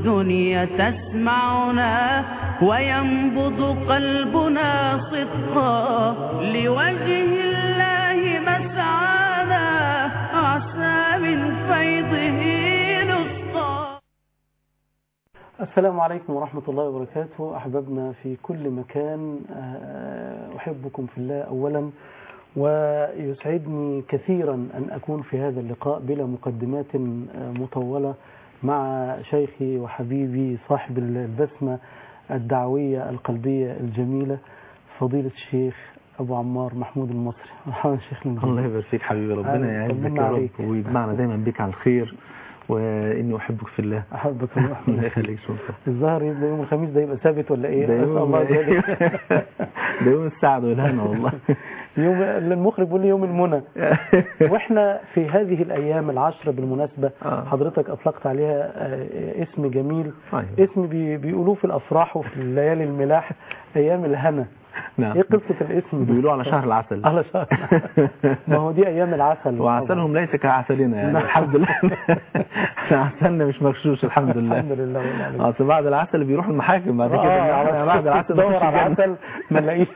الدنيا تسمعنا وينبض قلبنا صدقا لوجه الله مسعانا عسى من فيضه نسقا السلام عليكم ورحمة الله وبركاته أحبابنا في كل مكان أحبكم في الله أولا ويسعدني كثيرا أن أكون في هذا اللقاء بلا مقدمات مطولة مع شيخي وحبيبي صاحب البسمة الدعوية القلبية الجميلة فضيلة الشيخ أبو عمار محمود المصري مرحبا شيخ من الله يبارك فيك حبيبي ربنا يعزك يا رب ويجمعنا دايما بك على الخير واني احبك في الله احبك الله الله يخليك شكرا الظاهر يبقى يوم الخميس ده يبقى ثابت ولا ايه ده يوم الله ذلك ده يوم السعد والهنا والله يوم المخرج بيقول لي يوم المنى واحنا في هذه الايام العشره بالمناسبه آه. حضرتك اطلقت عليها آه، اسم جميل أيوة. اسم بي- بيقولوه في الافراح وفي الليالي الملاح ايام الهنا نعم ايه قصه الاسم ده؟ بيقولوا على شهر العسل على شهر ما هو دي ايام العسل وعسلهم ليس كعسلنا يعني نعم. الحمد لله احنا عسلنا مش مغشوش الحمد لله الحمد لله رب العالمين. اصل بعد العسل بيروحوا المحاكم بعد كده آه، إحنا بعد العسل دور نخش على الجنة. العسل ما نلاقيش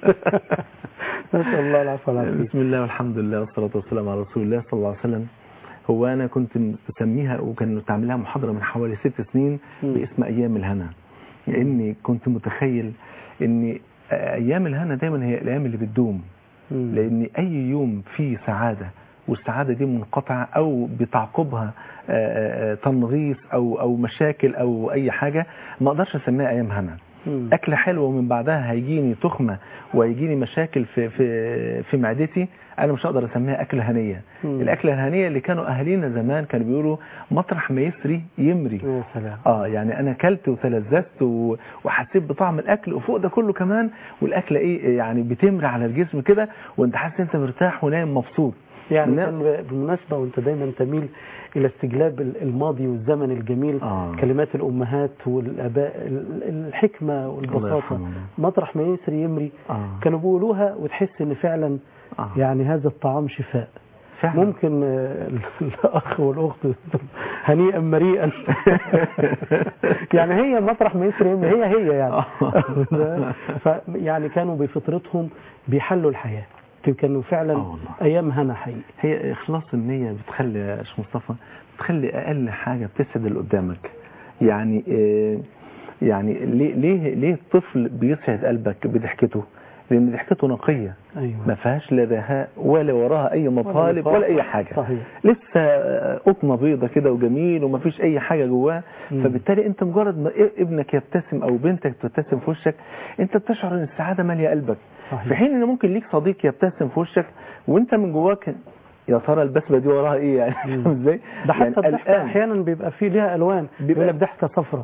نسال الله العفو والعافيه بسم الله والحمد لله والصلاة والسلام على رسول الله صلى الله عليه وسلم هو أنا كنت بسميها وكان تعمل لها محاضرة من حوالي ست سنين مم. باسم أيام الهنا لأني كنت متخيل أن أيام الهنا دايما هي الأيام اللي بتدوم مم. لأن أي يوم فيه سعادة والسعادة دي منقطعة أو بتعقبها آه، آه، تنغيص أو أو مشاكل أو أي حاجة ما أقدرش أسميها أيام هنا مم. اكل حلو ومن بعدها هيجيني تخمه وهيجيني مشاكل في في في معدتي انا مش هقدر اسميها اكل هنيه مم. الاكله الهنيه اللي كانوا اهالينا زمان كانوا بيقولوا مطرح ما يسري يمري يا سلام اه يعني انا اكلت وتلذذت و- وحسيت بطعم الاكل وفوق ده كله كمان والاكله ايه يعني بتمري على الجسم كده وانت حاسس انت مرتاح ونايم مبسوط يعني نعم. كان بالمناسبة وانت دايما تميل الى استجلاب ال- الماضي والزمن الجميل آه. كلمات الامهات والاباء ال- الحكمة الله والبساطة يرحمهم. مطرح ما يسري يمري اه كانوا بيقولوها وتحس ان فعلا آه. يعني هذا الطعام شفاء فعلا. ممكن آه، الاخ والاخت هنيئا مريئا يعني هي مطرح ما يسري يمري هي هي يعني ف يعني كانوا بفطرتهم بيحلوا الحياة كانوا فعلا آه والله. ايام هنا حقيقي هي اخلاص النية بتخلي يا شيخ مصطفى بتخلي اقل حاجة بتسعد اللي قدامك يعني آه، يعني ليه ليه ليه الطفل بيسعد قلبك بضحكته لان ضحكته نقية ايوه ما فيهاش لا دهاء ولا وراها اي مطالب ولا اي حاجة صحيح لسه آه، قطنه بيضه كده وجميل وما فيش اي حاجه جواه مم. فبالتالي انت مجرد ما ابنك يبتسم او بنتك تبتسم في وشك انت بتشعر ان السعاده ماليه قلبك صحيح. في حين ان ممكن ليك صديق يبتسم في وشك وانت من جواك يا ترى البسمه دي وراها ايه يعني مم. فاهم ازاي ده حتى يعني الضحكة قلقان. احيانا بيبقى فيه ليها الوان بيبقى- بيبقى لك ضحكة صفراء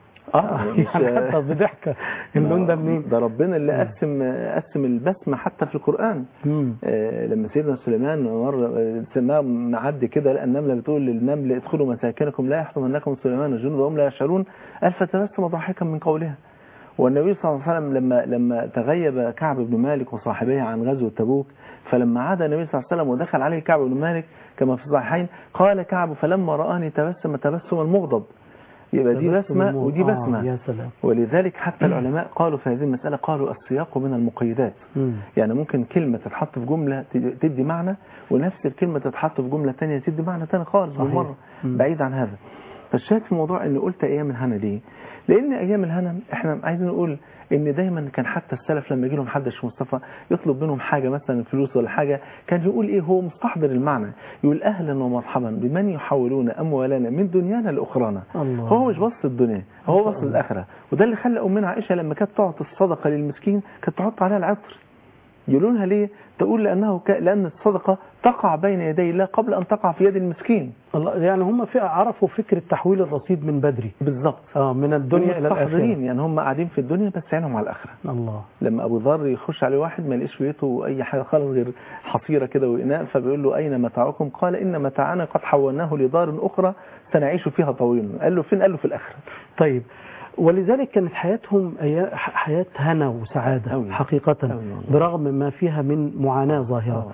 اه مش- يعني حتى بضحكة اللون ده منين ده ربنا اللي مم. قسم قسم البسمه حتى في القران مم. آه، لما سيدنا سليمان مرة آه، سماه معدي كده لقى النملة بتقول للنمل ادخلوا مساكنكم لا يحطمنكم سليمان الجنود وهم لا يشعرون قال فتبسم ضاحكا من قولها والنبي صلى الله عليه وسلم لما لما تغيب كعب بن مالك وصاحبيه عن غزوة تبوك فلما عاد النبي صلى الله عليه وسلم ودخل عليه كعب بن مالك كما في الصحيحين قال كعب فلما رآني تبسم تبسم المغضب يبقى دي تبسم بسمة الموت. ودي آه، بسمة يا سلام ولذلك حتى العلماء قالوا في هذه المسألة قالوا السياق من المقيدات مم. يعني ممكن كلمة تتحط في جملة تد- تدي معنى ونفس الكلمة تتحط في جملة تانية تدي معنى تاني خالص صحيح. بالمرة مم. بعيد عن هذا فالشاهد في الموضوع ان قلت ايام الهنا ليه لان ايام الهنا احنا عايزين نقول ان دايما كان حتى السلف لما يجي لهم حد شيخ مصطفى يطلب منهم حاجة مثلا فلوس ولا حاجة كان يقول ايه هو مستحضر المعنى يقول اهلا ومرحبا بمن يحولون اموالنا من دنيانا لاخرانا الله. هو مش بص الدنيا هو ما بص شاء الله. الاخره وده اللي خلى امنا عائشه لما كانت تعطي الصدقه للمسكين كانت تحط عليها العطر يقولونها ليه تقول لانه ك... لان الصدقه تقع بين يدي الله قبل ان تقع في يد المسكين الله يعني هم في عرفوا فكرة تحويل الرصيد من بدري بالظبط اه من الدنيا الى مستحضرين الاخره يعني هم قاعدين في الدنيا بس عينهم على الاخره الله لما ابو ذر يخش عليه واحد ما يلاقيش في بيته اي حاجه خالص غير حصيره كده واناء فبيقول له اين متاعكم قال ان متاعنا قد حولناه لدار اخرى سنعيش فيها طويلا قال له فين قال له في الاخره طيب ولذلك كانت حياتهم أيا- ح- حياة هنا وسعادة أوي. حقيقة أوي والله. برغم ما فيها من معاناة آه ظاهرة والله.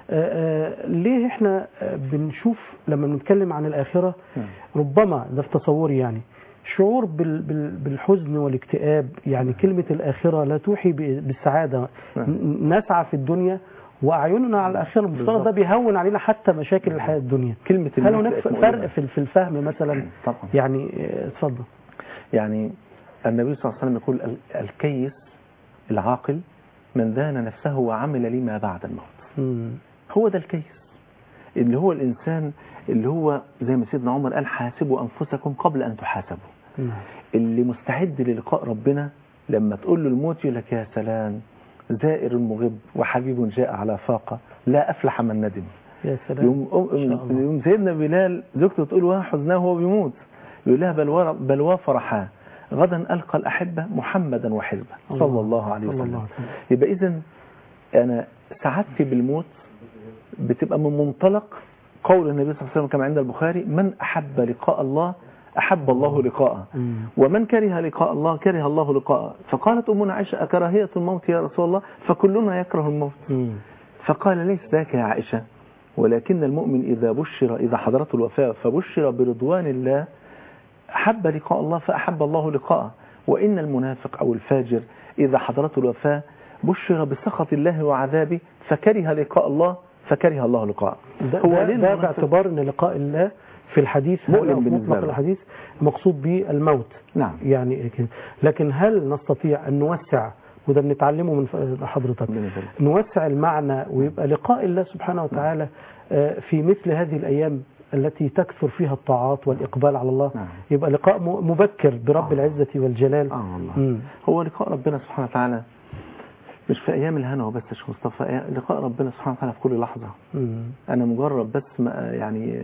آه، آه، ليه احنا آه، بنشوف لما بنتكلم عن الآخرة نعم. ربما ده في تصوري يعني شعور بال- بال- بالحزن والاكتئاب يعني كلمة الآخرة لا توحي ب- بالسعادة نعم. ن- نسعى في الدنيا وأعيننا على الآخرة المفترض ده بالظبط. بيهون علينا حتى مشاكل الحياة الدنيا كلمة هل الموت هناك بقت فرق مؤلمة. في في الفهم مثلا طبعا يعني آه، اتفضل يعني النبي صلى الله عليه وسلم يقول ال- الكيس العاقل من دان نفسه وعمل لما بعد الموت مم. هو ده الكيس اللي هو الإنسان اللي هو زي ما سيدنا عمر قال حاسبوا أنفسكم قبل أن تحاسبوا نعم. اللي مستعد للقاء ربنا لما تقول له الموت يقول لك يا سلام زائر مغب وحبيب جاء على فاقة لا أفلح من ندم يا سلام يوم, إن شاء الله. يوم سيدنا بلال زوجته تقول وها حزناه وهو بيموت يقول لها بل ور- بل وفرحا غدا ألقى الأحبة محمدا وحزبه صلى الله عليه صلى الله وسلم عليه وسلم. يبقى إذا أنا سعادتي بالموت بتبقى من منطلق قول النبي صلى الله عليه وسلم كما عند البخاري من أحب لقاء الله أحب الله لقاءه مم. ومن كره لقاء الله كره الله لقاءه فقالت أمنا عائشة أكراهية الموت يا رسول الله فكلنا يكره الموت مم. فقال ليس ذاك يا عائشة ولكن المؤمن إذا بشر إذا حضرته الوفاة فبشر برضوان الله أحب لقاء الله فأحب الله لقاءه وإن المنافق أو الفاجر إذا حضرته الوفاة بشر بسخط الله وعذابه فكره لقاء الله فكره الله لقاءه ده, هو ده, ليه ده المنافق- باعتبار ان لقاء الله في الحديث مؤلم هذا أو في بالنسبة مطلق له. الحديث مقصود به الموت نعم يعني كده. لكن هل نستطيع ان نوسع وده بنتعلمه من ف- حضرتك ربنا يبارك. نوسع المعنى ويبقى لقاء الله سبحانه وتعالى آه، في مثل هذه الايام التي تكثر فيها الطاعات والاقبال على الله نعم. يبقى لقاء م- مبكر برب العزه والجلال آه والله مم. هو لقاء ربنا سبحانه وتعالى مش في أيام الهنا وبس يا شيخ مصطفى أي- لقاء ربنا سبحانه وتعالى في كل لحظة مم. انا مجرد بس ما يعني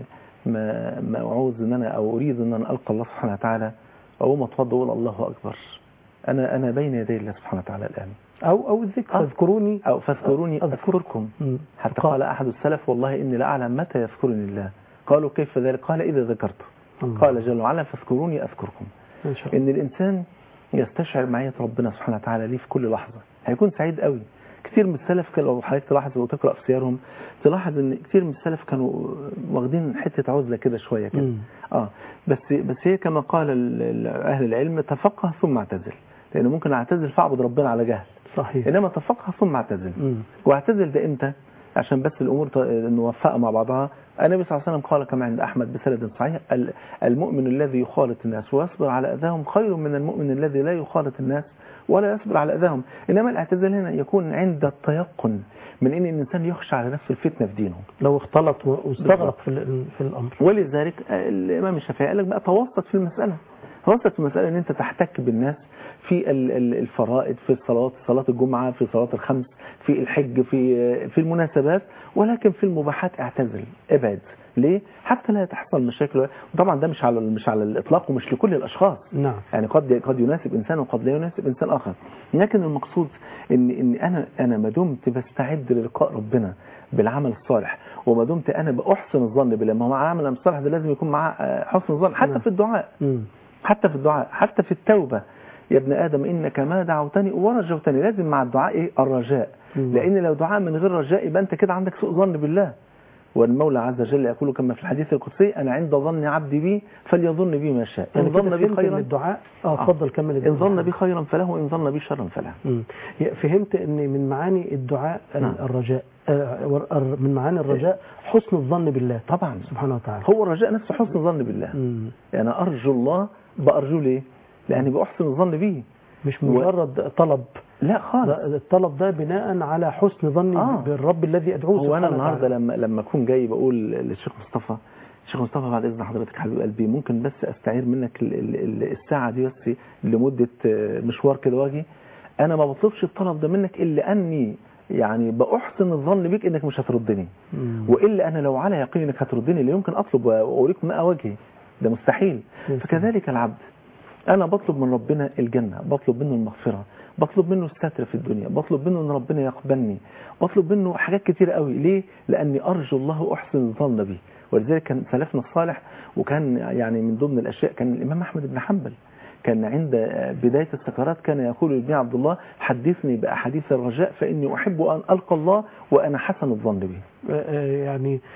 ما ما اعوز ان انا او اريد ان انا القى الله سبحانه وتعالى اقوم اتوضا واقول الله اكبر انا انا بين يدي الله سبحانه وتعالى الان او او الذكر آه. اذكروني او فاذكروني أذكر. اذكركم مم. حتى قال- قال احد السلف والله اني لا اعلم متى يذكرني الله قالوا كيف ذلك قال اذا ذكرت الله. قال جل وعلا فاذكروني اذكركم ان شاء الله ان الانسان يستشعر معيه ربنا سبحانه وتعالى ليه في كل لحظه هيكون سعيد قوي كتير من السلف كان لو حضرتك تلاحظ وتقرا في سيرهم تلاحظ ان كتير من السلف كانوا واخدين حته عزله كده شويه كده مم. اه بس بس هي كما قال ال- ال- اهل العلم تفقه ثم اعتزل لان ممكن اعتزل فاعبد ربنا على جهل صحيح انما تفقه ثم اعتزل مم. واعتزل ده امتى عشان بس الامور ت- نوفقها مع بعضها النبي صلى الله عليه وسلم قال كما عند احمد بسند صحيح ال- المؤمن الذي يخالط الناس ويصبر على اذاهم خير من المؤمن الذي لا يخالط الناس ولا يصبر على اذاهم انما الاعتزال هنا يكون عند التيقن من ان الانسان يخشى على نفسه الفتنه في دينه لو اختلط و- واستغرق بالضبط. في ال- في الامر ولذلك الامام الشافعي قال لك بقى توسط في المساله توسط في المساله ان انت تحتك بالناس في ال- ال- الفرائض في الصلاه صلاه الجمعه في صلاه الخمس في الحج في في المناسبات ولكن في المباحات اعتزل ابعد ليه حتى لا تحصل مشاكل وطبعا ده مش على مش على الاطلاق ومش لكل الاشخاص نعم يعني قد قد يناسب انسان وقد لا يناسب انسان اخر لكن المقصود ان ان انا انا ما دمت بستعد للقاء ربنا بالعمل الصالح وما دمت انا باحسن الظن بالله ما هو مع العمل الصالح ده لازم يكون معاه آه، حسن الظن حتى نعم. في الدعاء مم. حتى في الدعاء حتى في التوبه يا ابن ادم انك ما دعوتني ورجوتني لازم مع الدعاء ايه الرجاء مم. لان لو دعاء من غير رجاء يبقى انت كده عندك سوء ظن بالله والمولى عز وجل يقول كما في الحديث القدسي انا عند ظن عبدي بي فليظن بي ما شاء ان يعني كده ظن بي فهمت ان خيرا الدعاء اه آه. اتفضل كمل إن ظن بي خيرا فله وإن ظن بي شرا فله مم. يا- فهمت ان من معاني الدعاء ال- نعم. الرجاء آه، ور- الر- من معاني الرجاء حسن الظن بالله طبعا سبحانه وتعالى هو الرجاء نفسه حسن الظن بالله مم. يعني أرجو الله بأرجو ليه لأني بأحسن الظن به مش و- مجرد طلب لا خالص ده- الطلب ده بناء على حسن ظني آه. بالرب الذي ادعوه هو أنا سبحانه النهاردة وتعالى. لما لما أكون جاي بقول للشيخ مصطفى الشيخ مصطفى بعد إذن حضرتك حبيب قلبي ممكن بس أستعير منك ال- ال- ال- الساعة دي بس لمدة آه، مشوار كده واجي أنا ما بطلبش الطلب ده منك إلا أني يعني بأحسن الظن بيك إنك مش هتردني مم. والا انا لو على يقين انك هتردني لا يمكن اطلب واوريكم ماء وجهي ده مستحيل مم. فكذلك العبد انا بطلب من ربنا الجنه بطلب منه المغفره بطلب منه الستر في الدنيا بطلب منه ان ربنا يقبلني بطلب منه حاجات كتير قوي ليه لاني ارجو الله واحسن الظن به ولذلك كان سلفنا الصالح وكان يعني من ضمن الاشياء كان الامام احمد بن حنبل كان عند بداية السكرات كان يقول لابن عبد الله حدثني بأحاديث الرجاء فإني أحب أن ألقى الله وأنا حسن الظن به آه، آه، يعني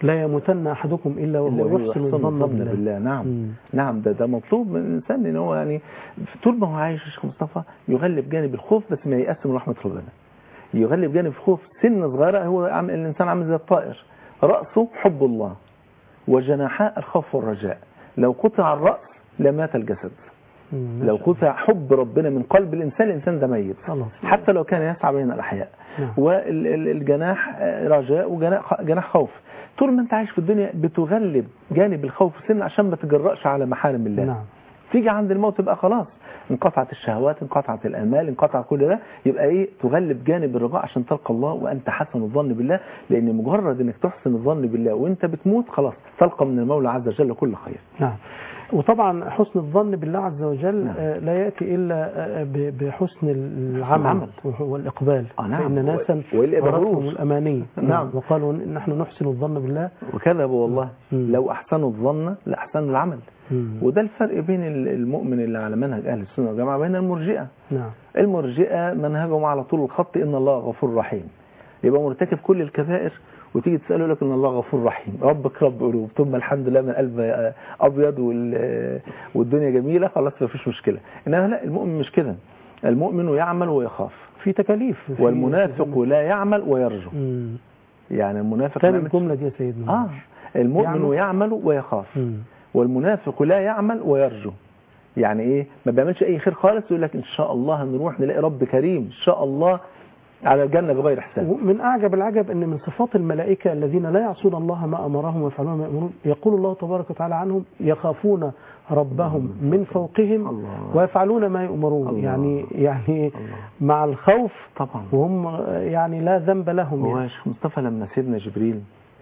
لا يموتن أحدكم إلا إلا وهو وهو يحسن يحسن الظن الظن بالله بالله نعم مم. نعم ده ده مطلوب من الانسان ان هو يعني طول ما هو عايش يا شيخ مصطفى يغلب جانب الخوف بس ما يقسم من رحمه ربنا يغلب جانب الخوف سن صغيره هو عم الانسان عامل زي الطائر راسه حب الله وجناحاء الخوف والرجاء لو قطع الراس لمات الجسد مم. لو قطع حب ربنا من قلب الانسان الانسان ده ميت خلاص حتى لو كان يسعى بين الاحياء نعم. والجناح رجاء وجناح جناح خوف طول ما انت عايش في الدنيا بتغلب جانب الخوف سن عشان ما تجرأش على محارم الله نعم تيجي عند الموت يبقى خلاص انقطعت الشهوات انقطعت الامال انقطع كل ده يبقى ايه تغلب جانب الرجاء عشان تلقى الله وانت حسن الظن بالله لان مجرد انك تحسن الظن بالله وانت بتموت خلاص تلقى من المولى عز وجل كل خير نعم وطبعا حسن الظن بالله عز وجل نعم. آه، لا يأتي إلا آه، ب- بحسن العمل العمل. والإقبال آه، نعم. فإن ناسا وإلا يبقى غرتهم غرور. الأماني نعم. وقالوا نحن نحسن الظن بالله وكذبوا والله مم. لو احسنوا الظن لاحسنوا العمل مم. وده الفرق بين ال- المؤمن اللي على منهج اهل السنه والجماعه وبين المرجئه نعم المرجئه منهجهم على طول الخط ان الله غفور رحيم يبقى مرتكب كل الكبائر وتيجي تساله يقول لك ان الله غفور رحيم ربك رب قلوب ثم الحمد لله من قلب آه، ابيض وال- والدنيا جميله خلاص ما فيش مشكله انما لا المؤمن مش كده المؤمن يعمل ويخاف في تكاليف في- والمنافق لا يعمل ويرجو مم. يعني المنافق تاني ما يعملش- الجملة دي يا سيدنا اه المؤمن يعمل. يعمل ويخاف مم. والمنافق لا يعمل ويرجو يعني ايه ما بيعملش اي خير خالص يقول لك ان شاء الله هنروح نلاقي رب كريم ان شاء الله على الجنه بغير حساب ومن أعجب العجب أن من صفات الملائكة الذين لا يعصون الله ما أمرهم ويفعلون ما يأمرون يقول الله تبارك وتعالى عنهم يخافون ربهم من فوقهم الله. ويفعلون ما يؤمرون الله. يعني يعني الله. مع الخوف طبعا وهم يعني لا ذنب لهم هو يا يعني. شيخ مصطفى لما سيدنا جبريل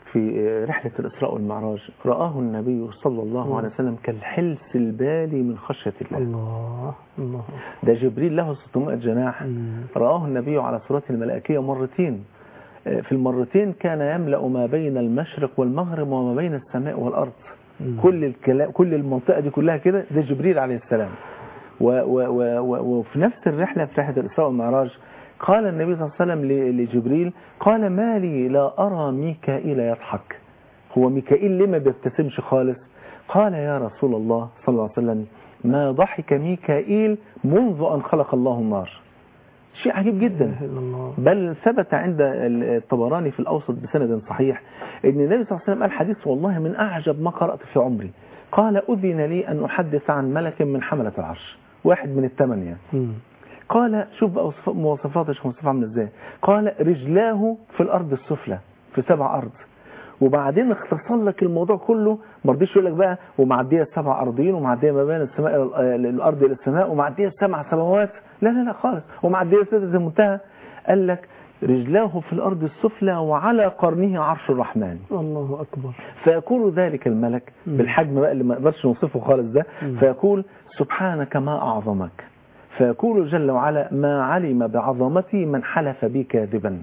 في رحلة الإسراء والمعراج رآه النبي صلى الله مم. عليه وسلم كالحلس البالي من خشية الله الله الله ده جبريل له 600 جناح مم. رآه النبي على صورته الملائكية مرتين في المرتين كان يملأ ما بين المشرق والمغرب وما بين السماء والأرض مم. كل الكلام كل المنطقة دي كلها كده ده جبريل عليه السلام و و و و وفي نفس الرحلة في رحلة الإسراء والمعراج قال النبي صلى الله عليه وسلم ل- لجبريل قال ما لي لا أرى ميكائيل يضحك هو ميكائيل ليه ما بيبتسمش خالص قال يا رسول الله صلى الله عليه وسلم ما ضحك ميكائيل منذ أن خلق الله النار شيء عجيب جدا لا إله إلا الله بل ثبت عند الطبراني في الأوسط بسند صحيح أن النبي صلى الله عليه وسلم قال حديث والله من أعجب ما قرأت في عمري قال أذن لي أن أحدث عن ملك من حملة العرش واحد من الثمانية مم. قال شوف بقى وصف- مواصفات يا شيخ مصطفى عامله ازاي قال رجلاه في الأرض السفلى في سبع أرض وبعدين اختصر لك الموضوع كله ما رضيش يقول لك بقى ومعديه سبع ارضين ومعديه ما بين السماء الى الأ- الارض الى السماء ومعديه سبع سماوات لا لا لا خالص ومعديه سدره المنتهى قال لك رجلاه في الارض السفلى وعلى قرنه عرش الرحمن الله أكبر فيقول ذلك الملك مم. بالحجم بقى اللي ما نقدرش نوصفه خالص ده مم. فيقول سبحانك ما أعظمك فيقول جل وعلا ما علم بعظمتي من حلف بي كاذبا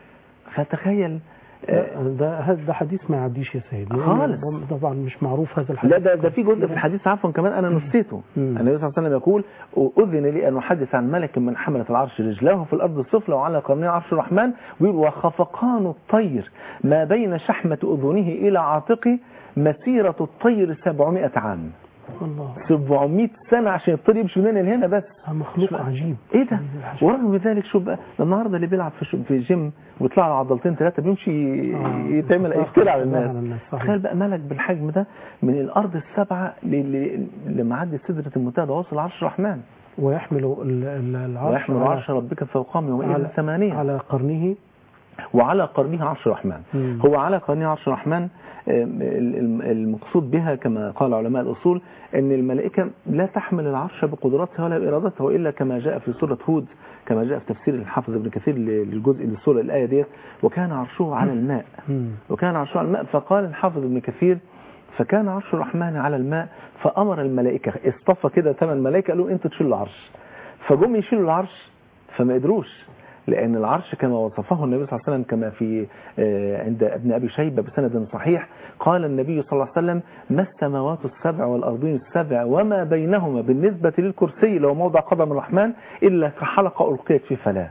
فتخيل آه، لا، ده هذا ده حديث ما يعديش يا سيد لأن خالص. طبعا مش معروف هذا الحديث لا ده ده في جزء في الحديث عفوا كمان انا نسيته مم. النبي صلى الله عليه وسلم يقول اذن لي ان احدث عن ملك من حمله العرش رجلاه في الارض السفلى وعلى قرنه عرش الرحمن ويقول وخفقان الطير ما بين شحمه اذنه الى عاتقه مسيره الطير 700 عام الله 700 سنه عشان الطير يمشي من هنا لهنا بس مخلوق مش- عجيب ايه ده عجيب. ورغم ذلك شوف بقى ده النهارده اللي بيلعب في شو- في جيم ويطلع له عضلتين ثلاثه بيمشي آه، يتعمل يتفاخر يفتري على كلها الناس على الناس، صحيح. تخيل بقى ملك بالحجم ده من الارض السبعه اللي اللي معدي سدره المنتهى ده واصل عرش الرحمن ويحمل ال- ال- العرش ويحمل على- عرش ربك فوقهم يومئذ على- ثمانيه على قرنه وعلى قرنه عرش الرحمن مم. هو على قرنه عرش الرحمن آم، ال- ال- المقصود بها كما قال علماء الأصول أن الملائكة لا تحمل العرش بقدرتها ولا بإرادتها وإلا كما جاء في سورة هود كما جاء في تفسير الحافظ ابن كثير للجزء للسورة الآية ديت وكان عرشه على الماء مم. وكان عرشه على الماء فقال الحافظ ابن كثير فكان عرش الرحمن على الماء فأمر الملائكة اصطفى كده ثمان ملائكة قالوا انتوا تشيلوا العرش فجم يشيلوا العرش فما قدروش لأن العرش كما وصفه النبي صلى الله عليه وسلم كما في آه، عند ابن أبي شيبة بسند صحيح قال النبي صلى الله عليه وسلم ما السماوات السبع والأرضين السبع وما بينهما بالنسبة للكرسي لو موضع قدم الرحمن إلا كحلقة ألقيت في فلاة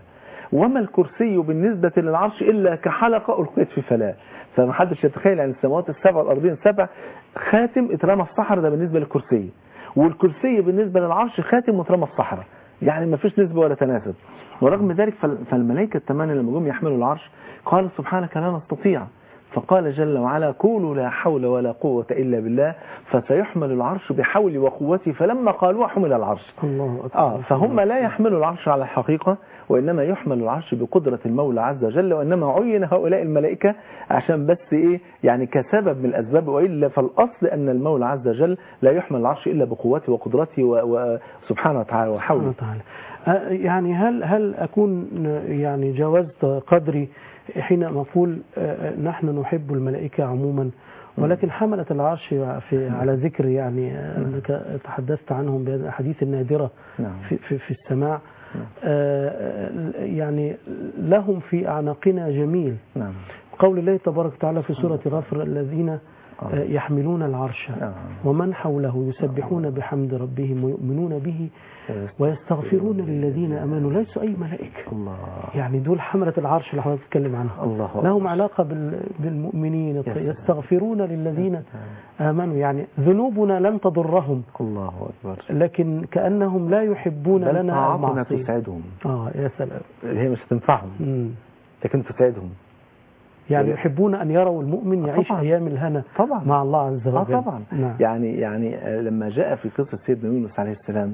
وما الكرسي بالنسبة للعرش إلا كحلقة ألقيت في فلاة فما حدش يتخيل عن السماوات السبع والأرضين السبع خاتم اترمى في صحراء ده بالنسبة للكرسي والكرسي بالنسبة للعرش خاتم واترمى في صحراء يعني ما فيش نسبة ولا تناسب ورغم ذلك فال- فالملائكة الثمانية لما جم يحملوا العرش قالوا سبحانك لا نستطيع فقال جل وعلا قولوا لا حول ولا قوة إلا بالله فسيحمل العرش بحولي وقوتي فلما قالوا حمل العرش الله أكبر آه فهم لا يحملوا العرش على الحقيقة وإنما يحمل العرش بقدرة المولى عز وجل وإنما عين هؤلاء الملائكة عشان بس إيه يعني كسبب من الأسباب وإلا فالأصل أن المولى عز وجل لا يحمل العرش إلا بقوته وقدرته و- وسبحانه وتعالى سبحانه وحوله وتعالى آه، يعني هل هل أكون يعني جاوزت قدري حين أقول آه، نحن نحب الملائكة عموما ولكن حملة العرش في على ذكر يعني آه، أنك تحدثت عنهم بالأحاديث النادرة نعم في, في, في السماع نعم. آه، يعني لهم في أعناقنا جميل نعم قول الله تبارك وتعالى في سورة غفر الذين آه، يحملون العرش نعم. ومن حوله يسبحون بحمد ربهم ويؤمنون به ويستغفرون للذين امنوا ليسوا اي ملائكه الله يعني دول حمله العرش اللي حضرتك بتتكلم عنها الله أكبر. لهم علاقه بال- بالمؤمنين سلام. يستغفرون للذين امنوا يعني ذنوبنا لن تضرهم الله أكبر لكن كانهم لا يحبون بل لنا طاعتنا المعصيه تسعدهم اه يا سلام هي مش هتنفعهم مم. لكن تسعدهم يعني ولا- يحبون ان يروا المؤمن آه يعيش طبعاً. ايام الهنا طبعا مع الله عز اه وجل طبعا نعم. يعني يعني آه، لما جاء في قصة سيدنا يونس عليه السلام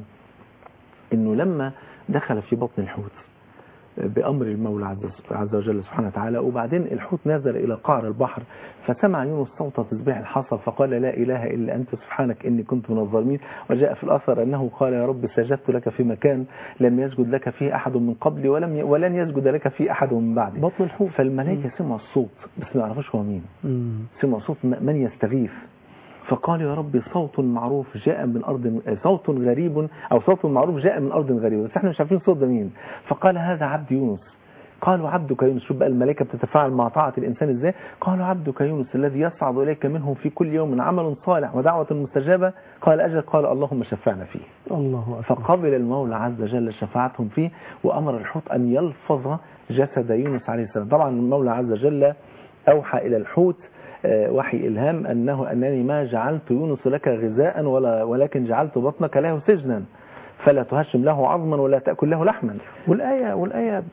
انه لما دخل في بطن الحوت آه، بأمر المولى عز- عز وجل سبحانه وتعالى وبعدين الحوت نزل إلى قعر البحر فسمع يونس صوت تسبيح الحصى فقال لا إله إلا أنت سبحانك إني كنت من الظالمين وجاء في الأثر أنه قال يا رب سجدت لك في مكان لم يسجد لك فيه أحد من قبلي ولم ي... ولن يسجد لك فيه أحد من بعدي بطن الحوت فالملائكة سمعوا الصوت بس ما يعرفوش هو مين مم. سمع صوت من يستغيث فقال يا رب صوت معروف جاء من أرض صوت غريب أو صوت معروف جاء من أرض غريبة بس احنا مش عارفين صوت ده مين فقال هذا عبد يونس قالوا عبدك يونس شوف بقى الملائكة بتتفاعل مع طاعة الإنسان إزاي قالوا عبدك يونس الذي يصعد إليك منهم في كل يوم عمل صالح ودعوة مستجابة قال أجل قال اللهم شفعنا فيه الله أكبر فقبل المولى عز وجل شفاعتهم فيه وأمر الحوت أن يلفظ جسد يونس عليه السلام طبعا المولى عز وجل أوحى إلى الحوت آه، وحي إلهام أنه أنني ما جعلت يونس لك غذاء ولا ولكن جعلت بطنك له سجنا فلا تهشم له عظما ولا تأكل له لحما والآية والآية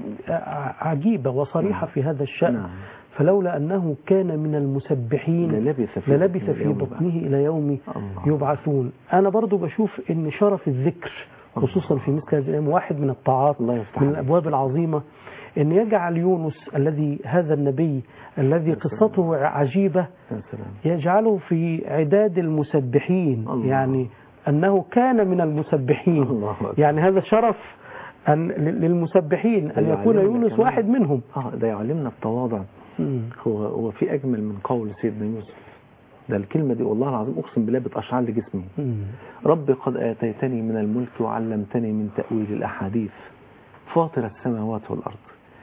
عجيبة وصريحة في هذا الشأن نعم. فلولا أنه كان من المسبحين للبث في للبث بطنه في إلى يوم بطنه إلى يوم الله. يبعثون أنا برضو بشوف أن شرف الذكر خصوصا في مثل هذه الأيام واحد من الطاعات الله يفتح من عليك. الأبواب العظيمة أن يجعل يونس الذي هذا النبي الذي قصته عجيبة يا سلام يجعله في عداد المسبحين الله. يعني أنه كان من المسبحين الله أكبر. يعني هذا شرف أن للمسبحين أن ده يكون يعلمنا يونس كمان. واحد منهم اه ده يعلمنا التواضع مم. هو هو في أجمل من قول سيدنا يوسف ده الكلمة دي والله العظيم أقسم بالله بتأشعر لي جسمي مم. رب قد آتيتني من الملك وعلمتني من تأويل الأحاديث فاطر السماوات والأرض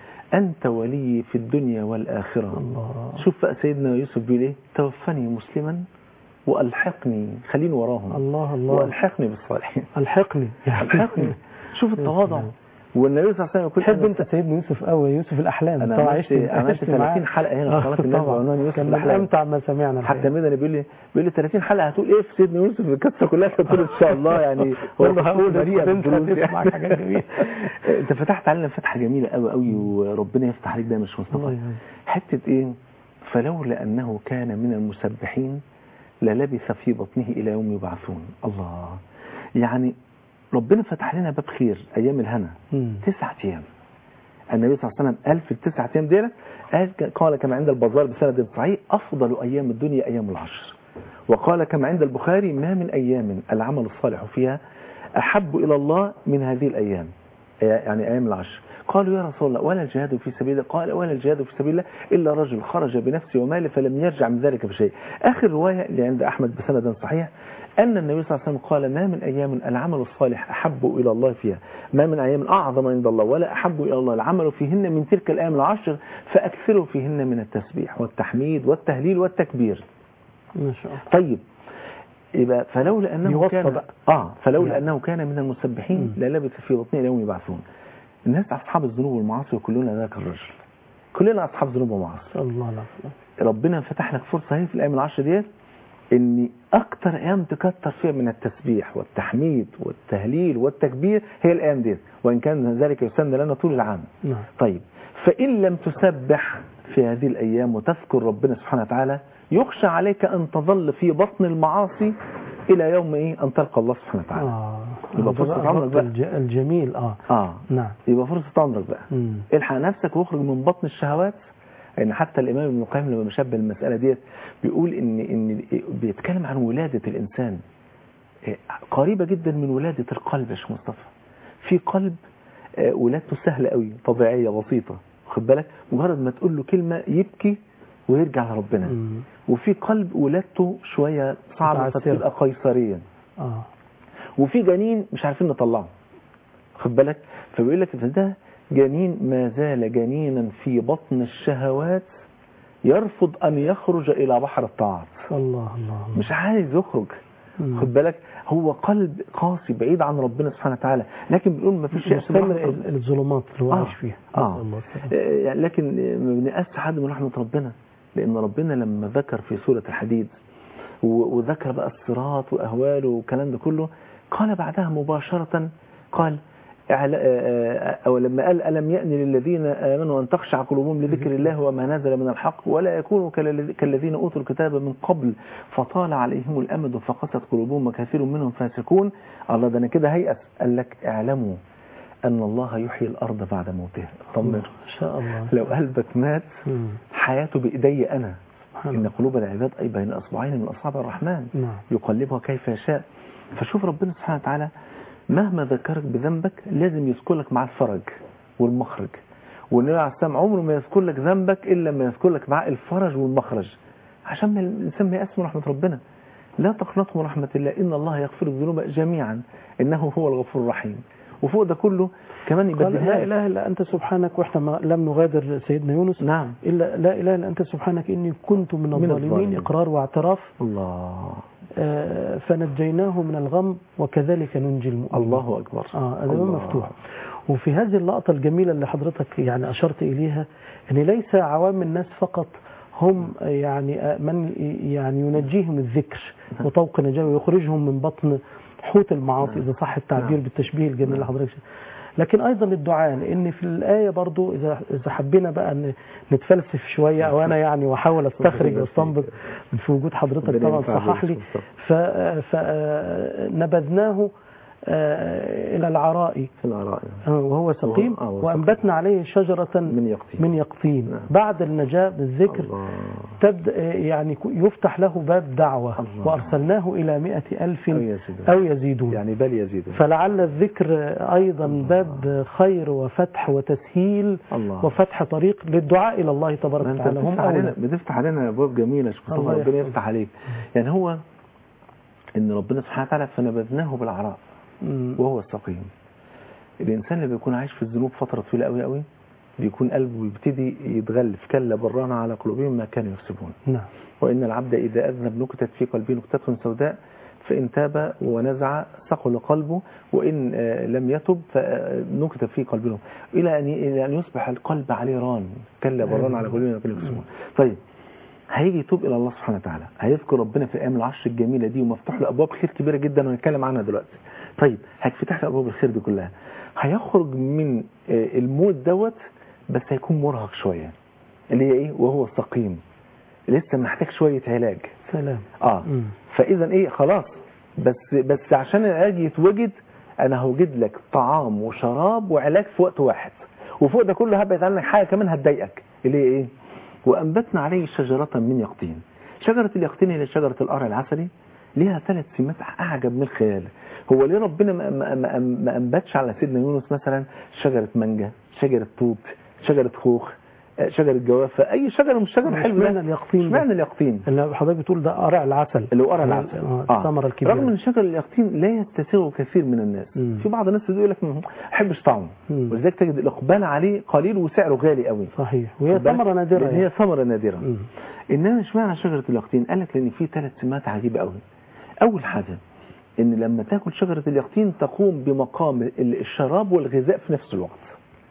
أنت ولي في الدنيا والآخرة الله. شوف بقى سيدنا يوسف بيقول إيه توفني مسلما وألحقني خليني وراهم الله الله وألحقني بالصالحين الحقني ألحقني شوف التواضع والنبي صلى الله عليه وسلم يقول تحب أنا- انت سيدنا يوسف قوي يوسف الاحلام أنا طبعا عملت- عشت- عملت عشت 30 معاه. حلقة هنا في آه، قناة الناس طبعاً. بعنوان يوسف كان من الأحلام. امتع ما سمعنا حتى الحقيقة. ميدان بيقول لي بيقول لي 30 حلقه هتقول ايه في سيدنا يوسف القصه كلها هتقول ان شاء الله يعني والله هو هقول بريئة انت بالفلوس هتسمع يعني. حاجات جميلة. انت فتحت علينا فتحه جميله قوي قوي وربنا يفتح عليك دايما يا شيخ الله مصطفى يعين. حته ايه فلولا انه كان من المسبحين للبث في بطنه الى يوم يبعثون الله يعني ربنا فتح لنا باب خير ايام الهنا مم. تسعة ايام النبي صلى الله عليه وسلم قال في التسعة ايام دول قال قال كما عند البزار بسند صحيح افضل ايام الدنيا ايام العشر وقال كما عند البخاري ما من ايام العمل الصالح فيها احب الى الله من هذه الايام يعني ايام العشر قالوا يا رسول الله ولا الجهاد في سبيل الله قال ولا الجهاد في سبيل الله الا رجل خرج بنفسه وماله فلم يرجع من ذلك بشيء اخر روايه اللي عند احمد بسند صحيح أن النبي صلى الله عليه وسلم قال ما من أيام العمل الصالح أحب إلى الله فيها ما من أيام أعظم عند الله ولا أحب إلى الله العمل فيهن من تلك الأيام العشر فأكثروا فيهن من التسبيح والتحميد والتهليل والتكبير ما شاء الله طيب يبقى فلولا أنه يوصى كان بقى. آه فلولا يعني. أنه كان من المسبحين مم. للبث في بطنه إلى يوم يبعثون الناس اصحاب الذنوب والمعاصي وكلنا ذاك الرجل كلنا اصحاب ذنوب ومعاصي الله العافية ربنا فتح لك فرصه اهي في الايام العشر ديت ان اكتر ايام تكتر فيها من التسبيح والتحميد والتهليل والتكبير هي الايام ديت وان كان ذلك يسن لنا طول العام نعم طيب فإن لم تسبح في هذه الأيام وتذكر ربنا سبحانه وتعالى يخشى عليك أن تظل في بطن المعاصي إلى يوم إيه أن تلقى الله سبحانه وتعالى اه يبقى ده فرصة بقى عمرك الوقت بقى. الج- الجميل اه آه نعم يبقى فرصة عمرك بقى مم. الحق نفسك واخرج من بطن الشهوات ان حتى الامام ابن القيم لما بيشبه المساله ديت بيقول ان ان بيتكلم عن ولاده الانسان إيه، قريبه جدا من ولاده القلب يا شيخ مصطفى في قلب آه، ولادته سهله قوي طبيعيه بسيطه واخد بالك مجرد ما تقول له كلمه يبكي ويرجع لربنا مم. وفي قلب ولادته شويه صعبه متعثرة. فتبقى قيصريا اه وفي جنين مش عارفين نطلعه خد بالك فبيقول لك إن ده جنين ما زال جنينا في بطن الشهوات يرفض أن يخرج إلى بحر الطاعات الله الله الله. مش عايز يخرج مم. خد بالك هو قلب قاسي بعيد عن ربنا سبحانه وتعالى لكن بنقول ما فيش شيء مستمر اسمه ال- الظلمات اللي هو آه. عايش فيها آه. نسأل الله السلامة. آه، يعني لكن ما بنقاس حد من رحمة ربنا لأن ربنا لما ذكر في سورة الحديد و- وذكر بقى الصراط وأهواله والكلام ده كله قال بعدها مباشرة قال أعل- آه، آه، أو لما قال ألم يأن للذين آمنوا أن تخشع قلوبهم لذكر الله وما نزل من الحق ولا يكونوا كالذي- كالذين أوتوا الكتاب من قبل فطال عليهم الأمد فقست قلوبهم وكثير منهم فاسقون الله ده أنا كده هيأس قال لك اعلموا أن الله يحيي الأرض بعد موتها طمن ما شاء الله لو قلبك مات مم. حياته بإيدي أنا سبحان إن الله. قلوب العباد أي بين أصبعين من أصابع الرحمن نعم يقلبها كيف يشاء فشوف ربنا سبحانه وتعالى مهما ذكرك بذنبك لازم يذكر لك مع الفرج والمخرج والنبي عليه السلام عمره ما يذكر لك ذنبك إلا ما يذكر لك مع الفرج والمخرج عشان ما الإنسان ما يأسم رحمة ربنا لا تقنطوا من رحمة الله إن الله يغفر الذنوب جميعا إنه هو الغفور الرحيم وفوق ده كله كمان قال لا يبدلها إله إلا أنت سبحانك وإحنا ما لم نغادر سيدنا يونس نعم إلا لا إله إلا أنت سبحانك إني كنت من الظالمين الظالمين. إقرار واعتراف الله آه، فنجيناه من الغم وكذلك ننجي المؤمنين الله أكبر اه أدوان الله. مفتوح وفي هذه اللقطة الجميلة اللي حضرتك يعني أشرت إليها أن ليس عوام الناس فقط هم يعني آه، من يعني ينجيهم الذكر وطوق نجاة ويخرجهم من بطن حوت المعاصي إذا صح التعبير نعم. بالتشبيه الجميل اللي حضرتك لكن أيضا الدعاء لأن في الآية برضو إذا إذا حبينا بقى ن- نتفلسف شوية أو أنا يعني وأحاول أستخرج واستنبط في وجود حضرتك ربنا طبعا ينفع صحح بيك لي مصطفى. فنبذناه إلى العراء في العراء آه، وهو سقيم آه، وهو وأنبتنا عليه شجرة من يقطين من يقطين نعم. بعد النجاة بالذكر الله تبدأ يعني ك- يفتح له باب دعوة الله. وأرسلناه إلى مئة ألف أو يزيدون. أو يزيدون يعني بل يزيد فلعل الذكر أيضا باب خير وفتح وتسهيل الله وفتح طريق للدعاء إلى الله ما تبارك انت وتعالى هم بتفتح علينا أولى بتفتح علينا ابواب جميله شوف الله ربنا يحفظك. يفتح عليك يعني هو ان ربنا سبحانه وتعالى فنبذناه بالعراء مم. وهو السقيم الانسان اللي بيكون عايش في الذنوب فتره طويله قوي قوي بيكون قلبه يبتدي يتغلف كلا برانا على قلوبهم ما كانوا يكسبون نعم وإن العبد إذا أذنب نكتت في قلبه نكتة سوداء فإن تاب ونزع ثقل قلبه وإن آه، لم يتب فنكتت في قلبه إلى أن إلى أن يصبح القلب عليه ران كلا بران على قلوبهم ما كانوا يكسبون طيب هيجي يتوب إلى الله سبحانه وتعالى هيذكر ربنا في الأيام العشر الجميلة دي ومفتوح له أبواب خير كبيرة جدا وهنتكلم عنها دلوقتي طيب هيتفتح له أبواب الخير دي كلها هيخرج من آه، الموت دوت بس هيكون مرهق شوية اللي هي إيه وهو السقيم لسه محتاج شوية علاج سلام اه مم. فاذا ايه خلاص بس بس عشان العلاج يتوجد انا هوجد لك طعام وشراب وعلاج في وقت واحد وفوق ده كله هبعد عنك حاجه كمان هتضايقك اللي هي ايه وانبتنا عليه شجره من يقطين شجره اليقطين هي شجره القرع العسلي ليها ثلاث سمات اعجب من الخيال هو ليه ربنا ما, ما, ما, ما انبتش على سيدنا يونس مثلا شجره مانجا شجره توت شجره خوخ آه، شجره جوافه اي شجره من الشجر الحلو اشمعنى اليقطين ده؟ اشمعنى اليقطين اللي حضرتك بتقول ده قرع العسل اللي هو قرع العسل آه، الثمرة الكبيرة رغم ان شجر اليقطين لا يستسيغه كثير من الناس مم. في بعض الناس يقول لك ما احبش طعمه مم. ولذلك تجد الاقبال عليه قليل وسعره غالي قوي صحيح وهي خد بالك؟ ثمرة نادرة لأن هي يعني. ثمره نادره مم. انما اشمعنى شجره اليقطين قال لك لان في ثلاث سمات عجيبه قوي اول حاجه ان لما تاكل شجره اليقطين تقوم بمقام ال- الشراب والغذاء في نفس الوقت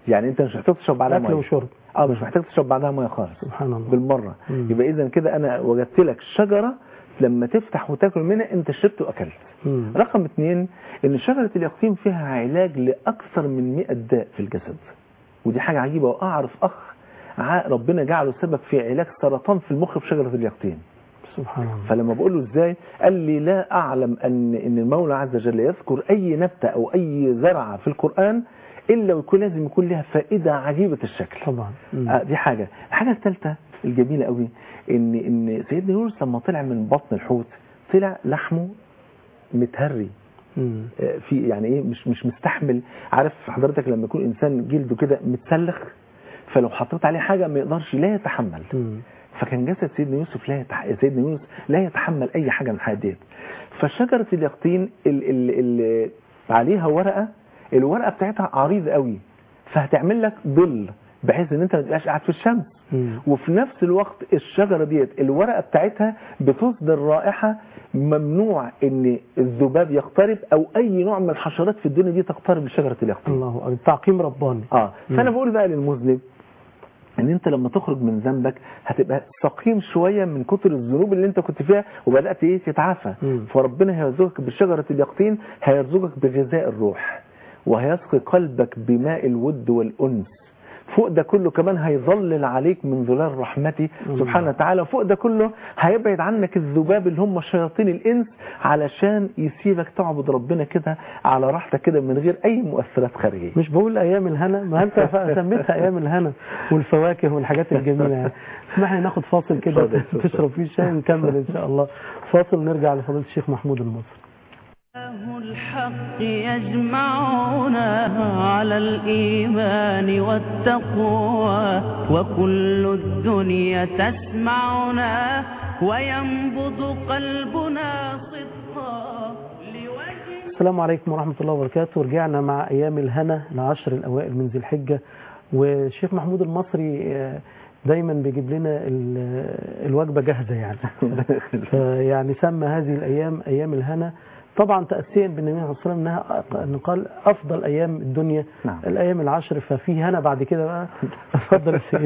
يعني انت مش محتاج تشرب بعدها اكل ميه وشرب اه مش محتاج تشرب بعدها ميه خالص سبحان الله بالمره مم. يبقى اذا كده انا وجدت لك شجره لما تفتح وتاكل منها انت شربت واكلت مم. رقم اثنين ان شجره اليقطين فيها علاج لاكثر من 100 داء في الجسد ودي حاجه عجيبه واعرف اخ ع- ربنا جعله سبب في علاج سرطان في المخ بشجره اليقطين سبحان الله فلما بقول له ازاي قال لي لا اعلم ان ان المولى عز وجل يذكر اي نبته او اي زرعه في القران الا ويكون لازم يكون لها فائده عجيبه الشكل طبعا مم. آه دي حاجه الحاجه الثالثه الجميله قوي ان ان سيدنا يونس لما طلع من بطن الحوت طلع لحمه متهري مم. آه، في يعني ايه مش مش مستحمل عارف حضرتك لما يكون انسان جلده كده متسلخ فلو حطيت عليه حاجه ما يقدرش لا يتحمل مم. فكان جسد سيدنا يوسف لا يتح... سيدنا يونس لا يتحمل اي حاجه من الحاجات ديت فشجره اليقطين ال... ال... ال... عليها ورقه الورقه بتاعتها عريضه قوي فهتعمل لك ظل بحيث ان انت ما تبقاش قاعد في الشمس مم. وفي نفس الوقت الشجره ديت الورقه بتاعتها بتصدر رائحه ممنوع ان الذباب يقترب او اي نوع من الحشرات في الدنيا دي تقترب لشجره اليقطين الله أكبر. تعقيم رباني اه فانا مم. بقول بقى للمذنب ان انت لما تخرج من ذنبك هتبقى سقيم شويه من كتر الذنوب اللي انت كنت فيها وبدات ايه تتعافى مم. فربنا هيرزقك بشجره اليقطين هيرزقك بغذاء الروح وهيسقي قلبك بماء الود والانس فوق ده كله كمان هيظلل عليك من ظلال رحمتي الله. سبحانه وتعالى وفوق ده كله هيبعد عنك الذباب اللي هم شياطين الانس علشان يسيبك تعبد ربنا كده على راحتك كده من غير اي مؤثرات خارجيه مش بقول ايام الهنا ما انت ف- سميتها ايام الهنا والفواكه والحاجات الجميله يعني اسمح لي ناخد فاصل كده اتفضل، اتفضل. تشرب فيه الشاي ونكمل ان شاء الله فاصل نرجع لفضيله الشيخ محمود المصري الله الحق يجمعنا على الإيمان والتقوى وكل الدنيا تسمعنا وينبض قلبنا صدقا لوجه السلام عليكم ورحمة الله وبركاته رجعنا مع أيام الهنا العشر الأوائل من ذي الحجة والشيخ محمود المصري آه، دايما بيجيب لنا ال- الوجبة جاهزة يعني فيعني سمى هذه الأيام أيام الهنا طبعا تأسيا بالنبي صلى الله عليه وسلم انها أن قال افضل ايام الدنيا نعم. الايام العشر ففي هنا بعد كده بقى اتفضل يا سيدي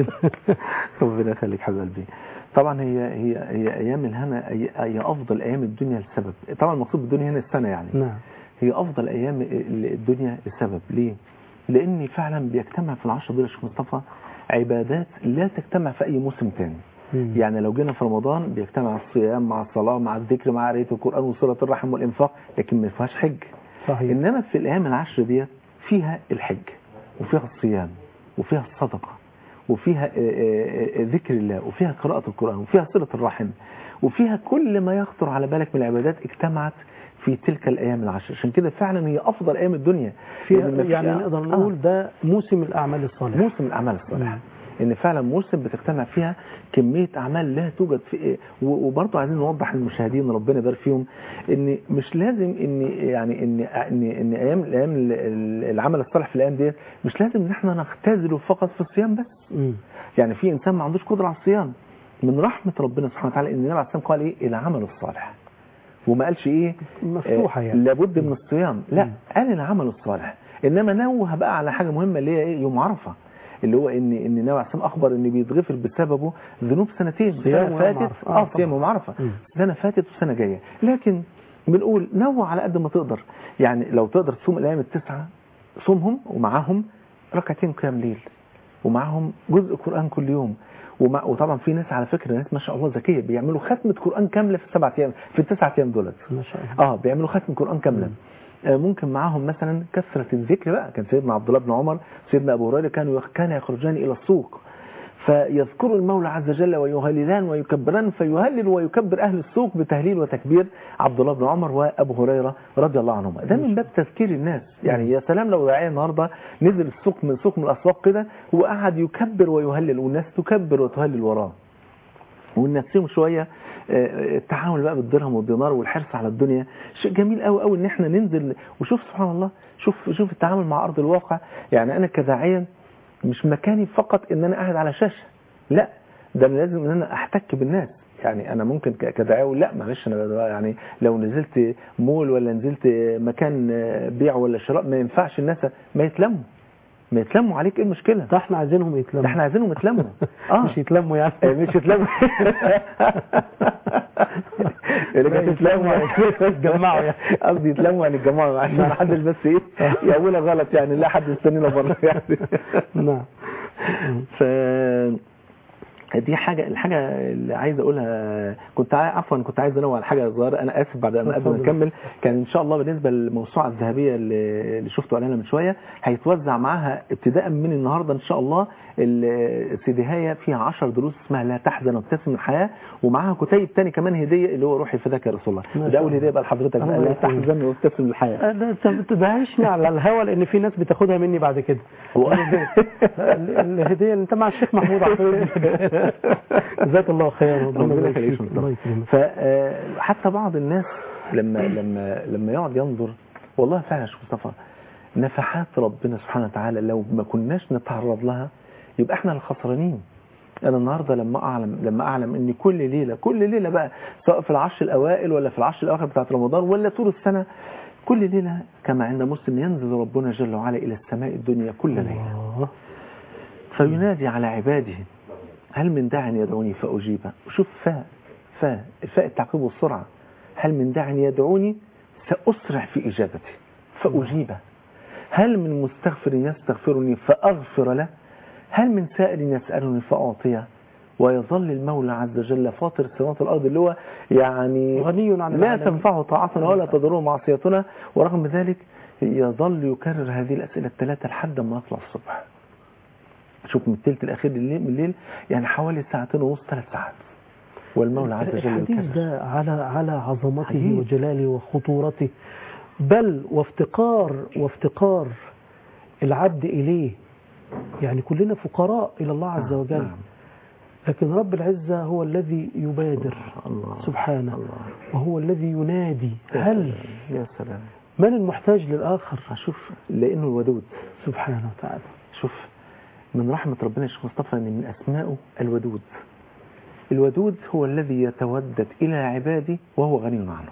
ربنا يخليك حبيب قلبي طبعا هي هي هي ايام الهنا هي, هي افضل ايام الدنيا لسبب طبعا المقصود بالدنيا هنا السنه يعني نعم هي افضل ايام ال- الدنيا لسبب ليه لان فعلا بيجتمع في العشر دول يا شيخ مصطفى عبادات لا تجتمع في اي موسم تاني مم. يعني لو جينا في رمضان بيجتمع الصيام مع الصلاه مع الذكر مع قرايه القران وصله الرحم والانفاق لكن ما فيهاش حج صحيح انما في الايام العشر ديت فيها الحج وفيها الصيام وفيها الصدقه وفيها آه، آه، آه، ذكر الله وفيها قراءه القران وفيها صله الرحم وفيها كل ما يخطر على بالك من العبادات اجتمعت في تلك الايام العشر عشان كده فعلا هي افضل ايام الدنيا فيها لأن ما فيش- يعني نقدر آه، نقول ده موسم الاعمال الصالحه موسم الاعمال الصالحه مم. ان فعلا موسم بتجتمع فيها كميه اعمال لا توجد في إيه و- وبرضه عايزين نوضح للمشاهدين ربنا يبارك فيهم ان مش لازم ان يعني ان ان, إن ايام الايام ال- ال- العمل الصالح في الايام ديت مش لازم ان احنا نختزله فقط في الصيام بس مم. يعني في انسان ما عندوش قدره على الصيام من رحمه ربنا سبحانه وتعالى ان النبي عليه الصلاه والسلام قال ايه العمل الصالح وما قالش ايه مفتوحه آه، يعني لابد من الصيام لا مم. قال العمل الصالح انما نوه بقى على حاجه مهمه اللي هي ايه يوم عرفه اللي هو ان ان النبي عليه الصلاه اخبر ان بيتغفر بسببه ذنوب سنتين صيام سنه ويوم فاتت عرفة. آه، اه صيام طبعا. يوم عرفه مم. سنه فاتت وسنه جايه لكن بنقول نوع على قد ما تقدر يعني لو تقدر تصوم الايام التسعه صومهم ومعاهم ركعتين قيام ليل ومعاهم جزء قران كل يوم ومع وطبعا في ناس على فكره ناس ما شاء الله ذكيه بيعملوا ختمه قران كامله في السبع ايام في التسعة ايام دولت ما شاء الله اه بيعملوا ختم قران كاملا آه ممكن معاهم مثلا كثره الذكر بقى كان سيدنا عبد الله بن عمر سيدنا ابو هريره كانوا كان يخرجان الى السوق فيذكر المولى عز وجل ويهللان ويكبران فيهلل ويكبر اهل السوق بتهليل وتكبير عبد الله بن عمر وابو هريره رضي الله عنهما ده من باب تذكير الناس يعني يا سلام لو داعيه النهارده نزل السوق من سوق من الاسواق كده وقعد يكبر ويهلل والناس تكبر وتهلل وراه وننسيهم شويه آه، التعامل بقى بالدرهم والدينار والحرص على الدنيا شيء جميل قوي قوي ان احنا ننزل وشوف سبحان الله شوف شوف التعامل مع ارض الواقع يعني انا كداعيه مش مكاني فقط ان انا قاعد على شاشه لا ده أنا لازم ان انا احتك بالناس يعني انا ممكن ك- كداعيه اقول لا معلش انا بقى يعني لو نزلت مول ولا نزلت مكان آه، بيع ولا شراء ما ينفعش الناس ما يتلموا ما يتلموا عليك ايه المشكله ده احنا عايزينهم يتلموا ده احنا عايزينهم يتلموا اه مش يتلموا يعني آه، مش يتلموا اللي كانت يتلموا يتجمعوا يعني. قصدي يتلموا يعني يتجمعوا عشان ما حدش بس ايه يقولها غلط يعني لا حد يستنينا بره يعني نعم ف دي حاجة الحاجة اللي عايز اقولها كنت عاي- عفوا كنت عايز انوه على حاجة صغيرة انا اسف بعد ما قبل ما اتفضل. نكمل كان ان شاء الله بالنسبة للموسوعة الذهبية اللي اللي شفته علينا من شوية هيتوزع معاها ابتداء من النهاردة ان شاء الله السيديهاية فيها 10 دروس اسمها لا تحزن وابتسم الحياة ومعاها كتيب تاني كمان هدية اللي هو روحي فداك يا رسول ما الله شاء ده اول الله. هدية بقى لحضرتك بقى الله لا يكرمك. تحزن وابتسم الحياة ده انت بتدهشني على الهوا لان في ناس بتاخدها مني بعد كده ال- الهديه اللي انت مع الشيخ محمود عفيف جزاك الله خيرا ربنا يبارك يخليك فيك. مصطفى. الله يكرمك فحتى بعض الناس لما لما لما يقعد ينظر والله فعلا يا شيخ مصطفى نفحات ربنا سبحانه وتعالى لو ما كناش نتعرض لها يبقى احنا الخسرانين انا النهارده لما اعلم لما اعلم ان كل ليله كل ليله بقى سواء في العشر الاوائل ولا في العشر الاواخر بتاعت رمضان ولا طول السنه كل ليله كما عند مسلم ينزل ربنا جل وعلا الى السماء الدنيا كل ليله الله. فينادي على عباده هل من داع يدعوني فأجيبه وشوف فاء فاء الفاء التعقيب والسرعة هل من داع يدعوني سأسرع في إجابته فأجيبه هل من مستغفر يستغفرني فأغفر له هل من سائل يسألني فأعطيه ويظل المولى عز وجل فاطر السماوات والأرض اللي هو يعني غني عن لا العالمين. تنفعه طاعتنا ولا تضره معصيتنا ورغم ذلك يظل يكرر هذه الأسئلة الثلاثة لحد ما يطلع الصبح شوف من الثلث الأخير الليل من الليل يعني حوالي ساعتين ونص ثلاث ساعات والمولى عز وجل الحديث يكرر ده على على عظمته عجيب. وجلاله وخطورته بل وافتقار وافتقار العبد إليه يعني كلنا فقراء إلى الله عز وجل نعم. لكن رب العزة هو الذي يبادر الله سبحانه الله وهو الذي ينادي يا هل سلام، يا سلام من المحتاج للآخر شوف لأنه الودود سبحانه وتعالى شوف من رحمة ربنا يا شيخ مصطفى ان من اسمائه الودود الودود هو الذي يتودد الى عباده وهو غني عنهم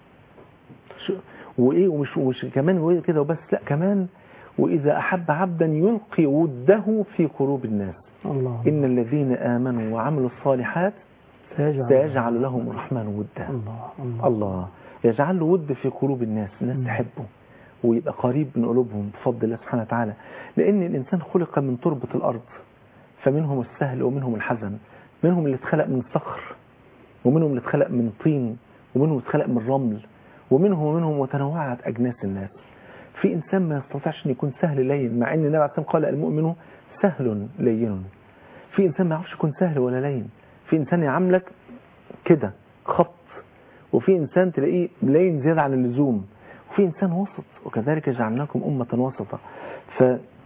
شو- وايه ومش, ومش كمان هو كده وبس لا كمان واذا احب عبدا يلقي وده في قلوب الناس الله ان الذين امنوا وعملوا الصالحات سيجعل, سيجعل لهم الرحمن ودا الله الله الله يجعل له ود في قلوب الناس الناس مم. تحبه ويبقى قريب من قلوبهم بفضل الله سبحانه وتعالى لأن الإنسان خلق من تربة الأرض فمنهم السهل ومنهم الحزن منهم اللي اتخلق من صخر ومنهم اللي اتخلق من طين ومنهم اللي اتخلق من رمل ومنهم ومنهم وتنوعت أجناس الناس في إنسان ما يستطيعش أن يكون سهل لين مع أن النبي عليه الصلاة والسلام قال المؤمن سهل لين في إنسان ما يعرفش يكون سهل ولا لين في إنسان يعاملك كده خط وفي إنسان تلاقيه لين زيادة عن اللزوم وفي إنسان وسط وكذلك جعلناكم أمة وسطا ف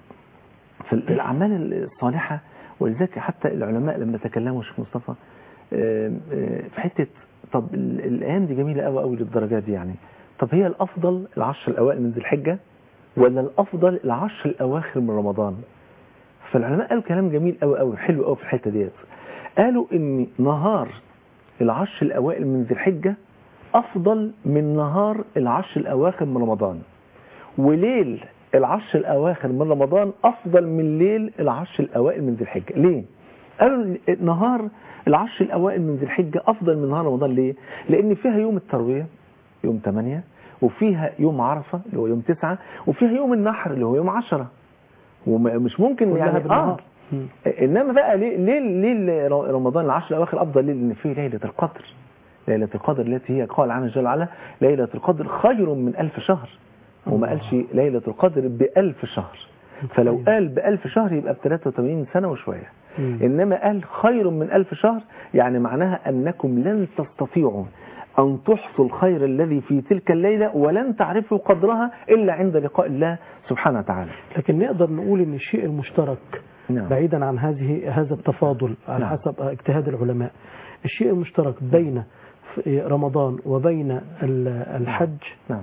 فالأعمال الصالحة ولذلك حتى العلماء لما تكلموا شيخ مصطفى آم، آم، في حتة طب ال- الأيام دي جميلة قوي قوي للدرجات دي يعني طب هي الأفضل العشر الأوائل من ذي الحجة ولا الأفضل العشر الأواخر من رمضان فالعلماء قالوا كلام جميل قوي قوي حلو قوي في الحتة ديت قالوا إن نهار العشر الأوائل من ذي الحجة أفضل من نهار العشر الأواخر من رمضان وليل العشر الأواخر من رمضان أفضل من ليل العشر الأوائل من ذي الحجة ليه؟ قالوا نهار العشر الأوائل من ذي الحجة أفضل من نهار رمضان ليه؟ لأن فيها يوم التروية يوم 8 وفيها يوم عرفة اللي هو يوم 9 وفيها يوم النحر اللي هو يوم 10 ومش ممكن كلها يعني بالنهار. مم. انما بقى ليه ليه ليه رمضان العشر الاواخر افضل ليه لان فيه ليله القدر ليله القدر التي هي قال عنها جل وعلا ليله القدر خير من ألف شهر وما قالش ليله القدر بألف شهر فلو قال بألف شهر يبقى ب 83 سنه وشويه مم. انما قال خير من ألف شهر يعني معناها انكم لن تستطيعوا أن تحصوا الخير الذي في تلك الليلة ولن تعرفوا قدرها إلا عند لقاء الله سبحانه وتعالى لكن نقدر نقول ان الشيء المشترك نعم. بعيدا عن هذه هذا التفاضل على نعم. حسب اجتهاد العلماء الشيء المشترك بين في رمضان وبين ال- الحج نعم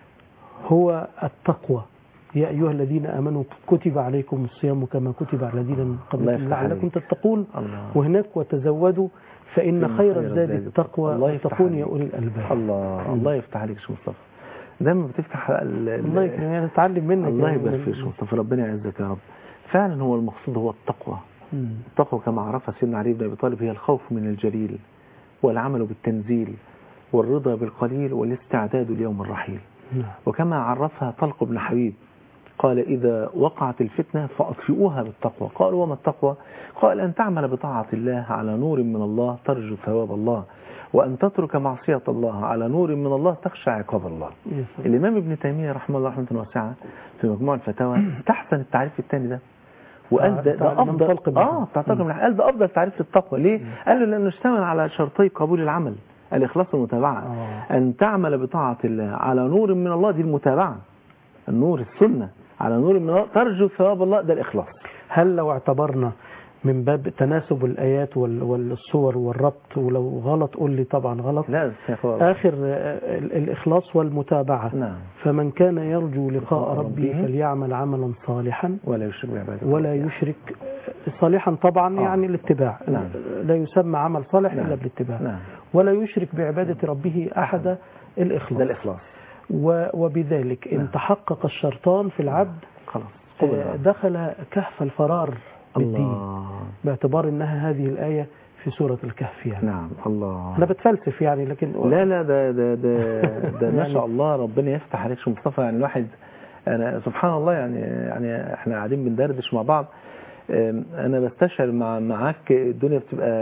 هو التقوى يا أيها الذين آمنوا كتب عليكم الصيام كما كتب على الذين من الله قبلكم يفتح لعلكم عليك. تتقون الله وهناك وتزودوا فإن إن خير خير الزاد الزاد التقوى الله يفتح واتقون يا عليك. أولي الألباب الله مم. الله يفتح عليك يا شيخ مصطفى دايما بتفتح بقى ال- ال- الله يكرمك نتعلم منك الله يعني يبارك من- فيك يا مصطفى ربنا يعزك يا رب فعلا هو المقصود هو التقوى مم. التقوى كما عرفها سيدنا علي بن ابي طالب هي الخوف من الجليل والعمل بالتنزيل والرضا بالقليل والاستعداد ليوم الرحيل نعم. وكما عرفها طلق بن حبيب قال إذا وقعت الفتنة فأطفئوها بالتقوى قالوا وما التقوى قال أن تعمل بطاعة الله على نور من الله ترجو ثواب الله وأن تترك معصية الله على نور من الله تخشى عقاب الله يا سلام. الإمام ابن تيمية رحمه الله رحمة واسعة في مجموع الفتاوى استحسن التعريف الثاني ده وقال ده, بتاع ده الإمام أفضل طلق بن آه حبيب. بتاع طلق بن حبيب. قال ده أفضل تعريف للتقوى ليه؟ قال له لأنه اشتمل على شرطي قبول العمل الإخلاص والمتابعة آه. أن تعمل بطاعة الله على نور من الله دي المتابعة النور السنة على نور من الله ترجو ثواب الله ده الإخلاص هل لو اعتبرنا من باب تناسب الآيات وال- والصور والربط ولو غلط قول لي طبعا غلط لا يا خالص. آخر آه، ال- الإخلاص والمتابعة نعم فمن كان يرجو لقاء لقاء ربه ربه. فليعمل عملا صالحا ولا يشرك بعبادة ولا يشرك صالحا طبعا آه. يعني الاتباع نعم. لا يسمى عمل صالح نعم. إلا بالاتباع نعم ولا يشرك بعبادة ربه أحد ده الإخلاص الإخلاص و- وبذلك نعم. إن تحقق الشرطان في العبد خلاص آه، دخل كهف الفرار بالدين الله باعتبار انها هذه الايه في سوره الكهف يعني نعم الله انا بتفلسف يعني لكن لا لا ده ده ده, ده ما يعني- شاء الله ربنا يفتح عليك شو مصطفى يعني الواحد انا سبحان الله يعني يعني احنا قاعدين بندردش مع بعض أم، انا بستشعر مع معاك الدنيا بتبقى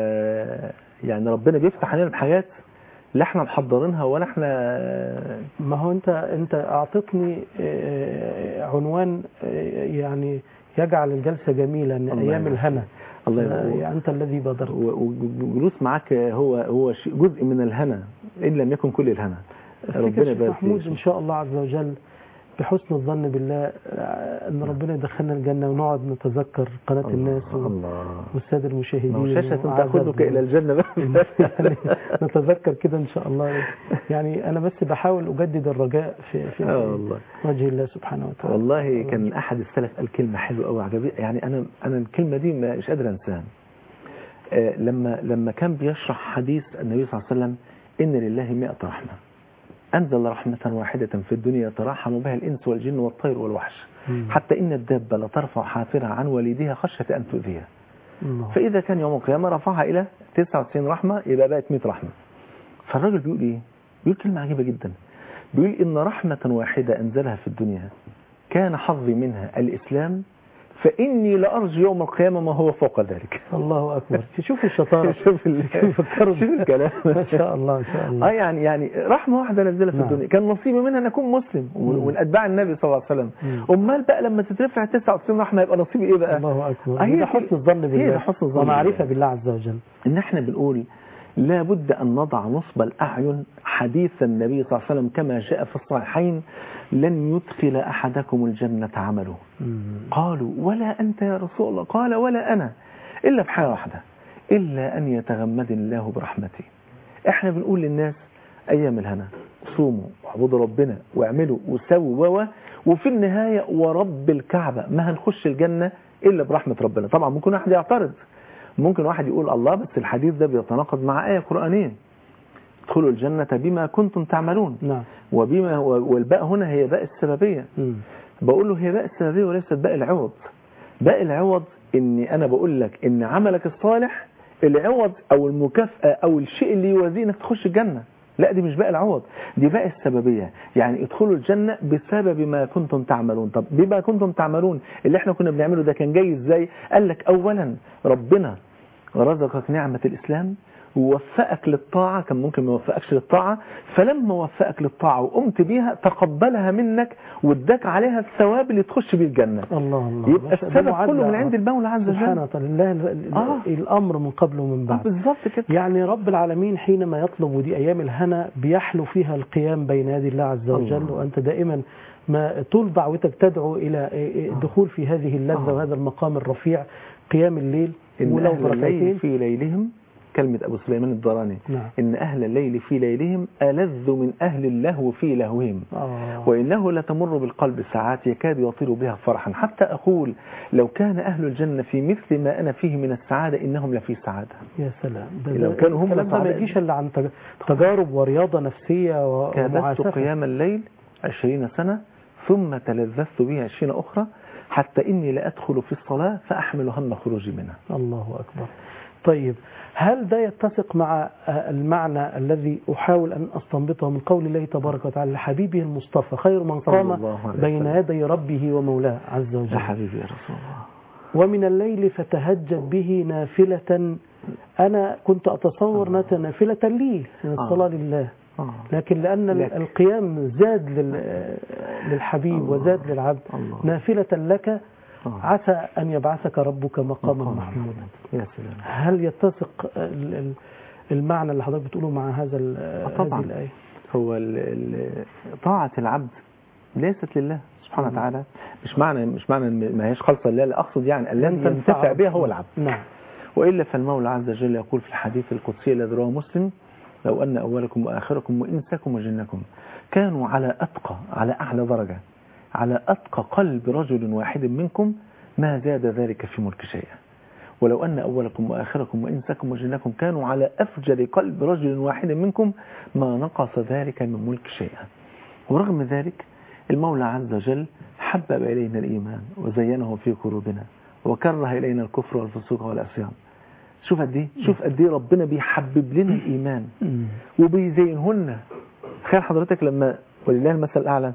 يعني ربنا بيفتح علينا بحاجات لا احنا محضرينها ولا احنا ما هو انت انت اعطتني آه، عنوان آه، يعني يجعل الجلسه جميله ان الله ايام يبارك الهنا الله يبارك. آه، يعني انت الذي بادرت و- و- وجلوس معاك هو هو شيء- جزء من الهنا ان لم يكن كل الهنا ربنا ربنا شيخ يبارك محمود فيك ان شاء الله عز وجل بحسن الظن بالله آه، ان ربنا يدخلنا الجنه ونقعد نتذكر قناه الناس و- الله والساده المشاهدين ما هو شاشة وعذابهم. تأخذك إلى الجنة بس يعني نتذكر كده ان شاء الله يعني انا بس بحاول اجدد الرجاء في في, اه في والله وجه الله سبحانه وتعالى والله كان احد السلف قال كلمه حلوه قوي عجبتني يعني انا انا الكلمه دي مش قادر انساها آه، لما لما كان بيشرح حديث النبي صلى الله عليه وسلم ان لله 100 رحمه انزل رحمه واحده في الدنيا يتراحم بها الانس والجن والطير والوحش مم. حتى ان الدابه لترفع حافرها عن والدها خشيه ان تؤذيها الله. فاذا كان يوم القيامه رفعها الى 99 رحمه يبقى بقت 100 رحمه فالراجل بيقول ايه بيقول كلمه عجيبه جدا بيقول ان رحمه واحده انزلها في الدنيا كان حظي منها الاسلام فاني لارجو يوم القيامه ما هو فوق ذلك الله اكبر شوف الشطاره شوف ال- فكروا شوف الكلام ما شاء الله ما شاء اه الله يعني يعني رحمه واحده نزلها في نعم. الدنيا كان نصيبي منها ان اكون مسلم و- مم. ومن اتباع النبي صلى الله عليه وسلم مم. امال بقى لما تترفع 99 رحمه يبقى نصيبي ايه بقى الله اكبر آه، هي ده دي- حسن الظن هي بالله ده حسن الظن ومعرفه بالله. بالله عز وجل ان احنا بنقول لابد ان نضع نصب الاعين حديث النبي صلى الله عليه وسلم كما جاء في الصحيحين لن يدخل احدكم الجنه عمله مم. قالوا ولا انت يا رسول الله قال ولا انا الا في حاجه واحده الا ان يتغمد الله برحمته احنا بنقول للناس ايام الهنا صوموا واعبدوا ربنا واعملوا وسووا و وفي النهايه ورب الكعبه ما هنخش الجنه الا برحمه ربنا طبعا ممكن واحد يعترض ممكن واحد يقول الله بس الحديث ده بيتناقض مع ايه قرانيه ادخلوا الجنه بما كنتم تعملون نعم وبما والباء هنا هي باء السببيه مم. بقول له هي باء السببية وليست باء العوض باء العوض اني انا بقول لك ان عملك الصالح العوض او المكافأة او الشيء اللي يوازيه انك تخش الجنة لا دي مش باء العوض دي باء السببية يعني ادخلوا الجنة بسبب ما كنتم تعملون طب بما كنتم تعملون اللي احنا كنا بنعمله ده كان جاي ازاي قال لك اولا ربنا رزقك نعمة الاسلام ووفقك للطاعة كان ممكن ما يوفقكش للطاعة فلما وفقك للطاعة وقمت بيها تقبلها منك واداك عليها الثواب اللي تخش بيه الجنة الله الله يبقى بس ده السبب معدل كله من آه. عند المولى عز سبحانه وجل وتعالى لله ال- ال- آه. الامر من قبل ومن آه، بعد بالظبط كده يعني رب العالمين حينما يطلب ودي أيام الهنا بيحلو فيها القيام بين يدي الله عز وجل الله. وأنت دائما ما طول دعوتك تدعو إلى الدخول في هذه اللذة آه. وهذا المقام الرفيع قيام الليل إن ولو أهل الليل بركعتين في ليلهم كلمة أبو سليمان الدراني نعم إن أهل الليل في ليلهم ألذ من أهل اللهو في لهوهم آه. وإنه لتمر بالقلب ساعات يكاد يطير بها فرحا حتى أقول لو كان أهل الجنة في مثل ما أنا فيه من السعادة إنهم لفي سعادة يا سلام ده لو ده- كانوا هم الكلام ده ما سعداء. يجيش إلا عن تج- تجارب ورياضة نفسية و- كابدت ومعافاة قيام الليل عشرين سنة ثم تلذذت به عشرين أخرى حتى إني لأدخل في الصلاة فأحمل هم خروجي منها الله أكبر طيب هل ده يتسق مع المعنى الذي أحاول أن أستنبطه من قول الله تبارك وتعالى لحبيبه المصطفى خير من صلى قام الله عليه بين وسلم. يدي ربه ومولاه عز يا وجل حبيبي يا رسول الله ومن الليل فتهجد به نافلة أنا كنت أتصور أنها نافلة لي من الصلاة لله آه. لكن لأن لك. القيام زاد لل- للحبيب الله. وزاد للعبد الله. نافلة لك آه. عسى أن يبعثك ربك مقاما مقام محمودا يا سلام هل يتسق ال- ال- المعنى اللي حضرتك بتقوله مع هذا ال- طبعاً. هذه الآية هو ال- ال- طاعة العبد ليست لله سبحانه وتعالى مش معنى مش معنى إن ما هيش خالصة لله لا أقصد يعني الذي تنفعه. ينتفع بها هو العبد نعم وإلا فالمولى عز وجل يقول في الحديث القدسي الذي رواه مسلم لو أن أولكم وآخركم وإنسكم وجنكم كانوا على أتقى على أعلى درجة على أتقى قلب رجل واحد منكم ما زاد ذلك في ملك شيئا ولو أن أولكم وآخركم وإنسكم وجنكم كانوا على أفجر قلب رجل واحد منكم ما نقص ذلك من ملك شيئا ورغم ذلك المولى عز وجل حبب إلينا الإيمان وزينه في قلوبنا وكره إلينا الكفر والفسوق والعصيان شوف قد ايه شوف قد ايه ربنا بيحبب لنا الإيمان مم. وبيزينه لنا تخيل حضرتك لما ولله المثل الأعلى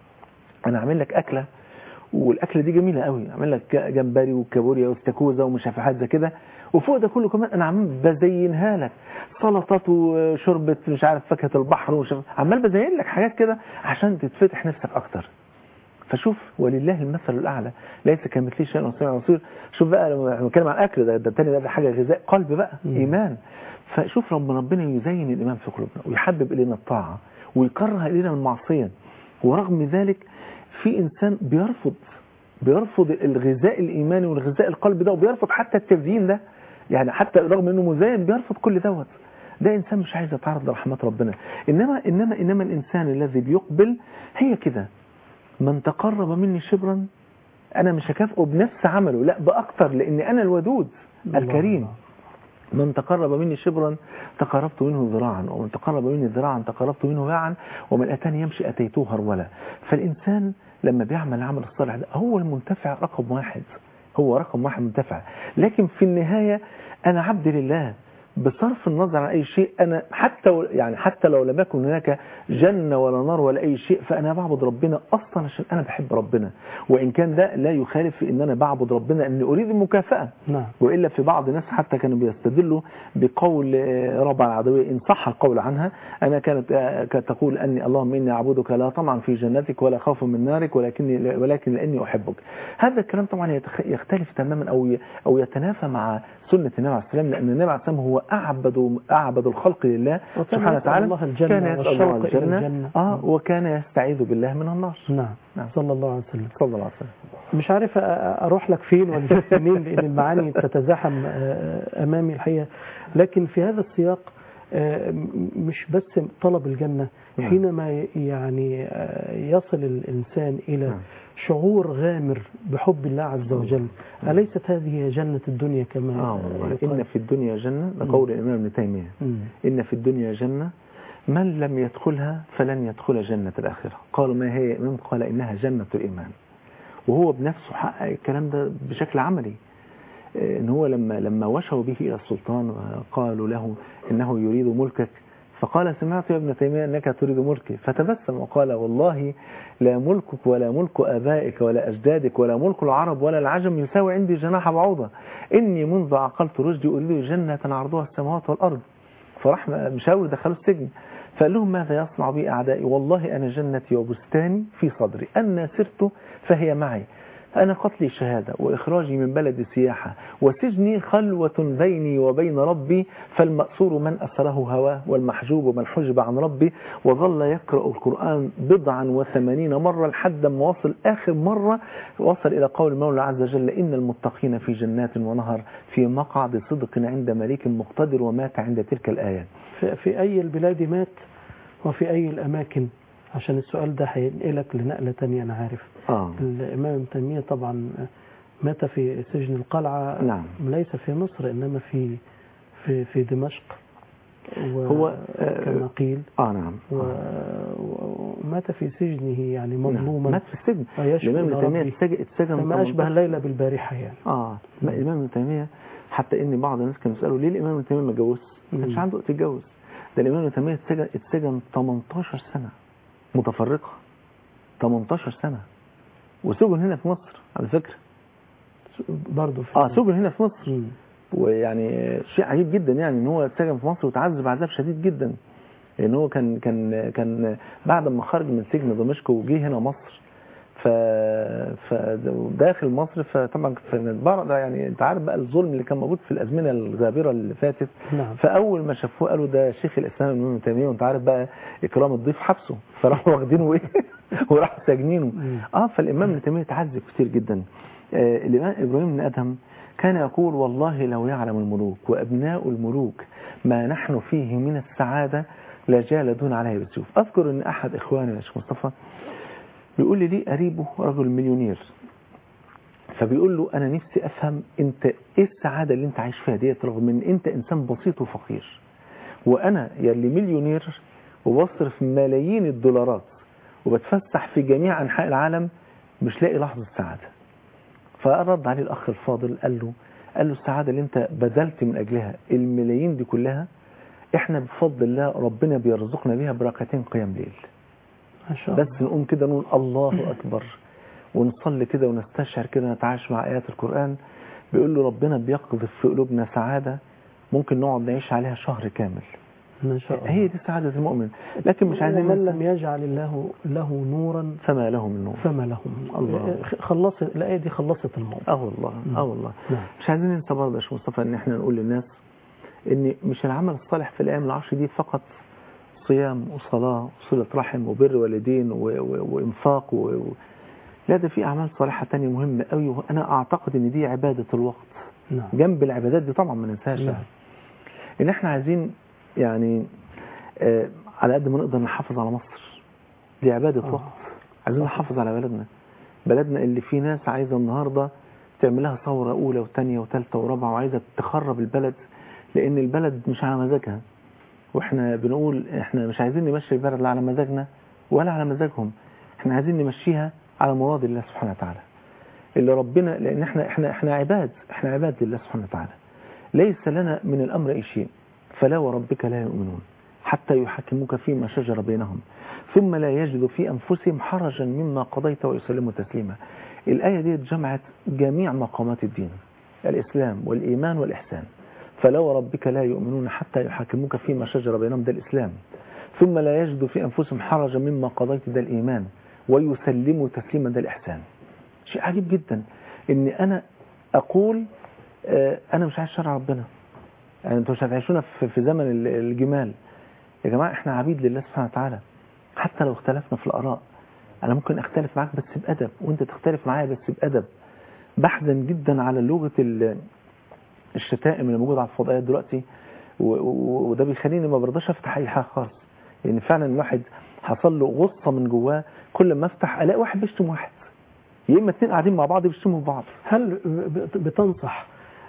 أنا أعمل لك أكلة والأكلة دي جميلة قوي أعمل لك جمبري وكابوريا واستاكوزا ومشافحات زي كده وفوق ده كله كمان أنا عمال بزينها لك سلطات وشوربة مش عارف فاكهة البحر ومش عارف- عمال بزين لك حاجات كده عشان تتفتح نفسك أكتر فشوف ولله المثل الاعلى ليس كمثله شيء وسميع بصير شوف بقى لما احنا بنتكلم عن الاكل ده ده التاني ده حاجه غذاء قلب بقى مم. ايمان فشوف رب ربنا يزين الايمان في قلوبنا ويحبب الينا الطاعه ويكره الينا المعصيه ورغم ذلك في انسان بيرفض بيرفض الغذاء الايماني والغذاء القلب ده وبيرفض حتى التزيين ده يعني حتى رغم انه مزين بيرفض كل دوت ده انسان مش عايز يتعرض لرحمات ربنا انما انما انما الانسان الذي بيقبل هي كده من تقرب مني شبرا انا مش هكافئه بنفس عمله لا باكتر لان انا الودود الكريم من تقرب مني شبرا تقربت منه ذراعا ومن تقرب مني ذراعا تقربت منه باعا ومن اتاني يمشي اتيته هرولا فالانسان لما بيعمل العمل الصالح ده هو المنتفع رقم واحد هو رقم واحد منتفع لكن في النهايه انا عبد لله بصرف النظر عن اي شيء انا حتى و- يعني حتى لو لم يكن هناك جنه ولا نار ولا اي شيء فانا بعبد ربنا اصلا عشان انا بحب ربنا وان كان ده لا يخالف في ان انا بعبد ربنا اني اريد المكافاه نعم وإلا في بعض الناس حتى كانوا بيستدلوا بقول آه، ربع العدوية إن صح القول عنها أنا كانت آه، كانت تقول أني اللهم إني أعبدك لا طمعا في جنتك ولا خوفا من نارك ولكني ولكن لأني أحبك هذا الكلام طبعا يتخ- يختلف تماما أو ي- أو يتنافى مع سنة النبي عليه السلام لأن النبي عليه السلام هو أعبد أعبد الخلق لله وكان سبحانه يسأل وتعالى الله الجنة كان يسأل الله والشوق إلى الجنة الجنة. آه وكان يستعيذ بالله من النار نعم نعم. صلى الله عليه وسلم صلى الله عليه وسلم مش عارف أ- اروح لك فين ولا أجيب منين لان المعاني بتتزاحم آه، امامي الحقيقه لكن في هذا السياق آه، م- مش بس طلب الجنه نعم. حينما ي- يعني آه، يصل الانسان الى نعم. شعور غامر بحب الله عز وجل أليست هذه هي جنة الدنيا كما آه والله يقال؟ إن في الدنيا جنة ده قول الإمام ابن تيمية مم. إن في الدنيا جنة من لم يدخلها فلن يدخل جنة الآخرة قالوا ما هي يا إمام قال إنها جنة الإيمان وهو بنفسه حقق الكلام ده بشكل عملي آه، إن هو لما لما وشوا به إلى السلطان وقالوا له إنه يريد ملكك فقال سمعت يا ابن تيمية أنك تريد ملكي فتبسم وقال والله لا ملكك ولا ملك آبائك ولا أجدادك ولا ملك العرب ولا العجم يساوي عندي جناح بعوضة إني منذ عقلت رشدي أريد جنة عرضها السماوات والأرض فراح مشاور دخلوا السجن فقال لهم ماذا يصنع بي أعدائي والله أنا جنتي وبستاني في صدري أنا سرت فهي معي أنا قتلي شهادة وإخراجي من بلد سياحة وسجني خلوة بيني وبين ربي فالمأسور من أسره هواه والمحجوب من حجب عن ربي وظل يقرأ القرآن بضعا وثمانين مرة لحد ما وصل آخر مرة وصل إلى قول المولى عز وجل إن المتقين في جنات ونهر في مقعد صدق عند مليك مقتدر ومات عند تلك الآيات في, في أي البلاد مات وفي أي الأماكن عشان السؤال ده هينقلك لنقلة تانية أنا عارف آه. الإمام ابن تيمية طبعا مات في سجن القلعة نعم. ليس في مصر إنما في في في دمشق هو، آه، كما قيل اه نعم و- و- ومات في سجنه يعني مظلوما مات في السجن فيشكو الامام إلى ابن تيميه ربه. اتسجن اتسجن فما أشبه 18 الليلة بالبارحة يعني اه لا الامام ابن تيميه حتى ان بعض الناس كانوا يسالوا ليه الامام ابن تيميه ما اتجوزش؟ ما كانش مم. عنده وقت يتجوز ده الامام ابن تيميه اتسجن اتسجن 18 سنه متفرقه 18 سنه وسجن هنا في مصر على فكره برضه في اه سجن هنا في مصر مم. ويعني شيء عجيب جدا يعني ان هو اتسجن في مصر وتعذب عذاب شديد جدا لان هو كان كان كان بعد ما خرج من سجن دمشق وجه هنا مصر ف فداخل مصر فطبعا كانت بره يعني انت عارف بقى الظلم اللي كان موجود في الازمنه الغابره اللي فاتت نعم فاول ما شافوه قالوا ده شيخ الاسلام ابن تيميه وانت عارف بقى اكرام الضيف حبسه فراحوا واخدينه ايه وراحوا ساجنينه مم. اه فالامام ابن تيميه تعذب كتير جدا آه الامام ابراهيم بن ادهم كان يقول والله لو يعلم الملوك وابناء الملوك ما نحن فيه من السعاده لجالدون عليه بالسيوف اذكر ان احد اخواني يا شيخ مصطفى بيقول لي ليه قريبه رجل مليونير فبيقول له انا نفسي افهم انت ايه السعاده اللي انت عايش فيها ديت رغم ان انت انسان بسيط وفقير وانا يلي مليونير وبصرف ملايين الدولارات وبتفسح في جميع انحاء العالم مش لاقي لحظه سعاده فرد عليه الاخ الفاضل قال له قال له السعاده اللي انت بذلت من اجلها الملايين دي كلها احنا بفضل الله ربنا بيرزقنا بيها بركتين قيام ليل ما شاء الله بس نقوم كده نقول الله أكبر ونصلي كده ونستشعر كده نتعايش مع آيات القرآن بيقول له ربنا بيقذف في قلوبنا سعادة ممكن نقعد نعيش عليها شهر كامل ما شاء الله هي دي سعادة المؤمن لكن مش عايزين ومن ننسى لم يجعل الله له نورا فما له من نور فما له من نور. الله. خلصت الآية دي خلصت الموضوع اه والله اه والله نعم. مش عايزين ننسى برضه يا شيخ مصطفى ان احنا نقول للناس ان مش العمل الصالح في الايام العشر دي فقط صيام وصلاه وصله رحم وبر والدين و- و- وانفاق و... و... لا ده في اعمال صالحه تانية مهمه قوي وانا اعتقد ان دي عباده الوقت نعم جنب العبادات دي طبعا ما ننساهاش نعم. يعني. ان احنا عايزين يعني آه على قد ما نقدر نحافظ على مصر دي عباده آه. وقت عايزين نحافظ على بلدنا بلدنا اللي فيه ناس عايزه النهارده تعمل لها ثوره اولى وثانيه وثالثه ورابعه وعايزه تخرب البلد لان البلد مش على مزاجها واحنا بنقول احنا مش عايزين نمشي البلد لا على مزاجنا ولا على مزاجهم احنا عايزين نمشيها على مراد الله سبحانه وتعالى اللي ربنا لان احنا احنا احنا عباد احنا عباد لله سبحانه وتعالى ليس لنا من الامر اي شيء فلا وربك لا يؤمنون حتى يحكموك فيما شجر بينهم ثم لا يجدوا في انفسهم حرجا مما قضيت ويسلموا تسليما الايه دي جمعت جميع مقامات الدين الاسلام والايمان والاحسان فلا وربك لا يؤمنون حتى يحكموك فيما شجر بينهم ده الاسلام ثم لا يجدوا في انفسهم حرجا مما قضيت ده الايمان ويسلموا تسليما ده الاحسان شيء عجيب جدا ان انا اقول آه، انا مش عايز شرع ربنا يعني انتوا مش هتعيشونا في في زمن ال- الجمال يا جماعه احنا عبيد لله سبحانه وتعالى حتى لو اختلفنا في الاراء انا ممكن اختلف معاك بس بادب وانت تختلف معايا بس بادب بحزن جدا على لغه ال- الشتائم اللي موجوده على الفضائيات دلوقتي و- و- وده بيخليني ما برضاش افتح اي حاجه خالص لان فعلا الواحد حصل له غصه من جواه كل ما افتح الاقي واحد بيشتم واحد يا اما اتنين قاعدين مع بعض بيشتموا في بعض هل بت- بتنصح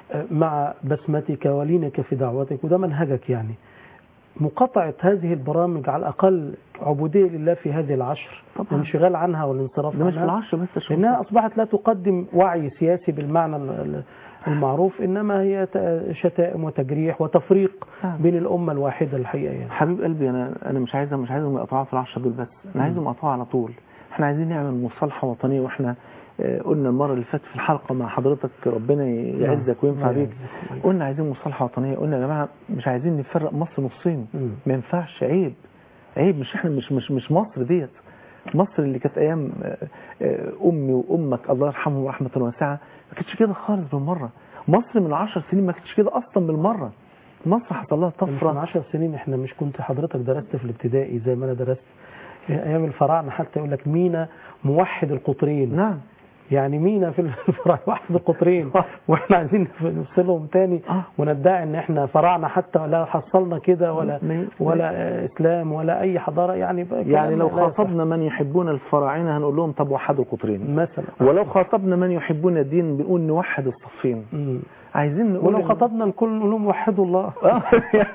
مع بسمتك ولينك في دعوتك وده منهجك يعني مقاطعة هذه البرامج على الأقل عبودية لله في هذه العشر طبعاً. والانشغال عنها والانصراف ده مش في عنها العشر بس يا شيخ لأنها أصبحت لا تقدم وعي سياسي بالمعنى ال- ال- المعروف إنما هي ت- شتائم وتجريح وتفريق نعم. بين الأمة الواحدة الحقيقة يعني حبيب قلبي انا انا مش عايز مش عايزهم يقطعوا في العشرة دول بس انا عايزهم يقطعوا على طول احنا عايزين نعمل مصالحه وطنيه واحنا آه، قلنا المره اللي فاتت في الحلقه مع حضرتك ربنا يعزك وينفع نعم. بيك قلنا عايزين مصالحه وطنيه قلنا يا جماعه مش عايزين نفرق مصر نصين مم. ما ينفعش عيب عيب مش احنا مش مش مش مصر ديت مصر اللي كانت ايام آه، آه، امي وامك الله يرحمهم رحمه واسعه ما كانتش كده خالص بالمره مصر من عشر سنين ما كانتش كده اصلا بالمره مصر حصل لها يمكن طفره عشر سنين احنا مش كنت حضرتك درست في الابتدائي زي ما انا درست ايام الفراعنه حتى يقول لك مينا موحد القطرين نعم يعني مينا في الفراعنه واحد القطرين واحنا عايزين نفصلهم تاني آه. وندعي ان احنا فراعنه حتى لا حصلنا كده ولا ما- ولا آه، اسلام ولا اي حضاره يعني بقى يعني كلام لو لا يصح. خاطبنا من يحبون الفراعنه هنقول لهم طب وحدوا القطرين مثلا ولو خاطبنا من يحبون الدين بنقول نوحد الصفين مم. عايزين نقول ولو إن- خطبنا الكل نقول لهم وحدوا الله آه.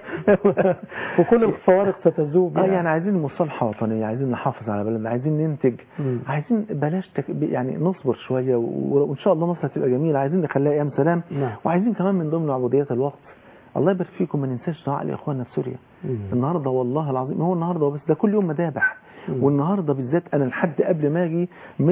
وكل الفوارق ستذوب اه يعني عايزين مصالحه وطنيه عايزين نحافظ على بلدنا عايزين ننتج مم. عايزين بلاش تك... يعني نصبر شويه و- وان شاء الله مصر هتبقى جميله عايزين نخليها ايام سلام نعم. وعايزين كمان من ضمن عبوديات الوقت الله يبارك فيكم ما ننساش دعاء لاخواننا في سوريا مم. النهارده والله العظيم هو النهارده بس ده كل يوم مذابح مم. والنهارده بالذات انا لحد قبل ما اجي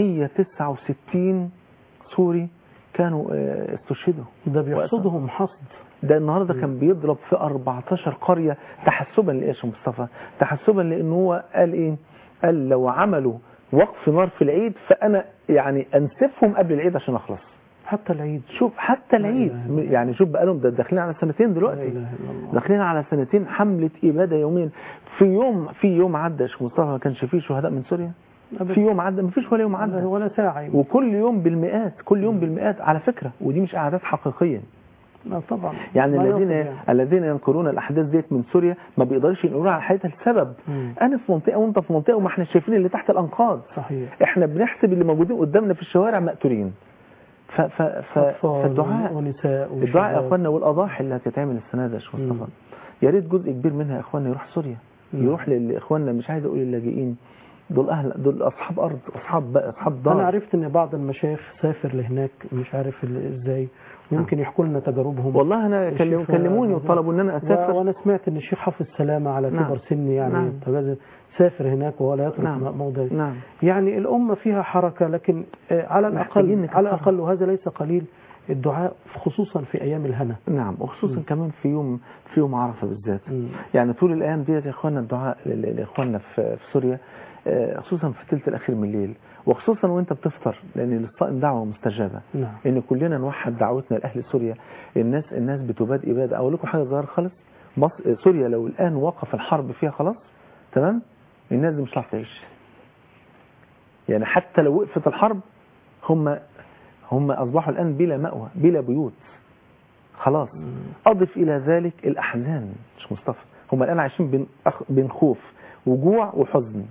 169 سوري كانوا آه، استشهدوا ده بيحصدهم حصد ده النهارده كان بيضرب في 14 قريه تحسبا لايش يا مصطفى؟ تحسبا لان هو قال ايه؟ قال لو عملوا وقف نار في العيد فانا يعني انسفهم قبل العيد عشان اخلص. حتى العيد شوف حتى العيد إله إلا يعني شوف بقالهم ده داخلين على سنتين لا دلوقتي اله الا الله داخلين على سنتين حمله اباده يومين في يوم في يوم عدى يا شيخ مصطفى ما كانش فيه شهداء من سوريا أبدا. في يوم عدى ما فيش ولا يوم عدى ولا ساعة يمكن. وكل يوم بالمئات كل يوم بالمئات على فكره ودي مش اعداد حقيقيه لا طبعا يعني ما الذين يصل يعني. الذين ينقلون الاحداث ديت من سوريا ما بيقدرش ينقلوها على حقيقتها لسبب مم. انا في منطقه وانت في منطقه وما احنا شايفين اللي تحت الانقاض صحيح احنا بنحسب اللي موجودين قدامنا في الشوارع مقتولين ف ف ف أطفال فالدعاء ونساء الدعاء يا وشباب. اخوانا والاضاحي اللي هتتعمل السنه ده يا شيخ مم. مصطفى يا ريت جزء كبير منها يا اخوانا يروح سوريا مم. يروح لاخواننا مش عايز اقول اللاجئين دول اهل دول اصحاب ارض اصحاب بقى اصحاب دار انا عرفت ان بعض المشايخ سافر لهناك مش عارف ال- ازاي ويمكن يحكوا لنا تجاربهم والله انا الشيخ كلم كلموني آه، وطلبوا ان انا و- اسافر وانا سمعت ان الشيخ حافظ سلامه على نعم. كبر سن يعني نعم. تبادل سافر هناك ولا يترك نعم. موضع نعم يعني الامه فيها حركه لكن آه، على محتاجين الاقل على نكثرها. الاقل وهذا ليس قليل الدعاء خصوصا في ايام الهنا نعم وخصوصا مم. كمان في يوم في يوم عرفه بالذات مم. يعني طول الايام ديت يا اخواننا الدعاء ل- ل- لاخواننا في في سوريا آه، خصوصا في الثلث الاخير من الليل وخصوصا وانت بتفطر لان للصائم دعوه مستجابه نعم ان كلنا نوحد دعوتنا لاهل سوريا الناس الناس بتباد اباده اقول لكم حاجه صغيره خالص مصر سوريا لو الان وقف الحرب فيها خلاص تمام الناس دي مش هتعرف تعيش يعني حتى لو وقفت الحرب هم هم اصبحوا الان بلا مأوى بلا بيوت خلاص اضف الى ذلك الاحزان مش مصطفى هم الان عايشين بين أخ... بين خوف وجوع وحزن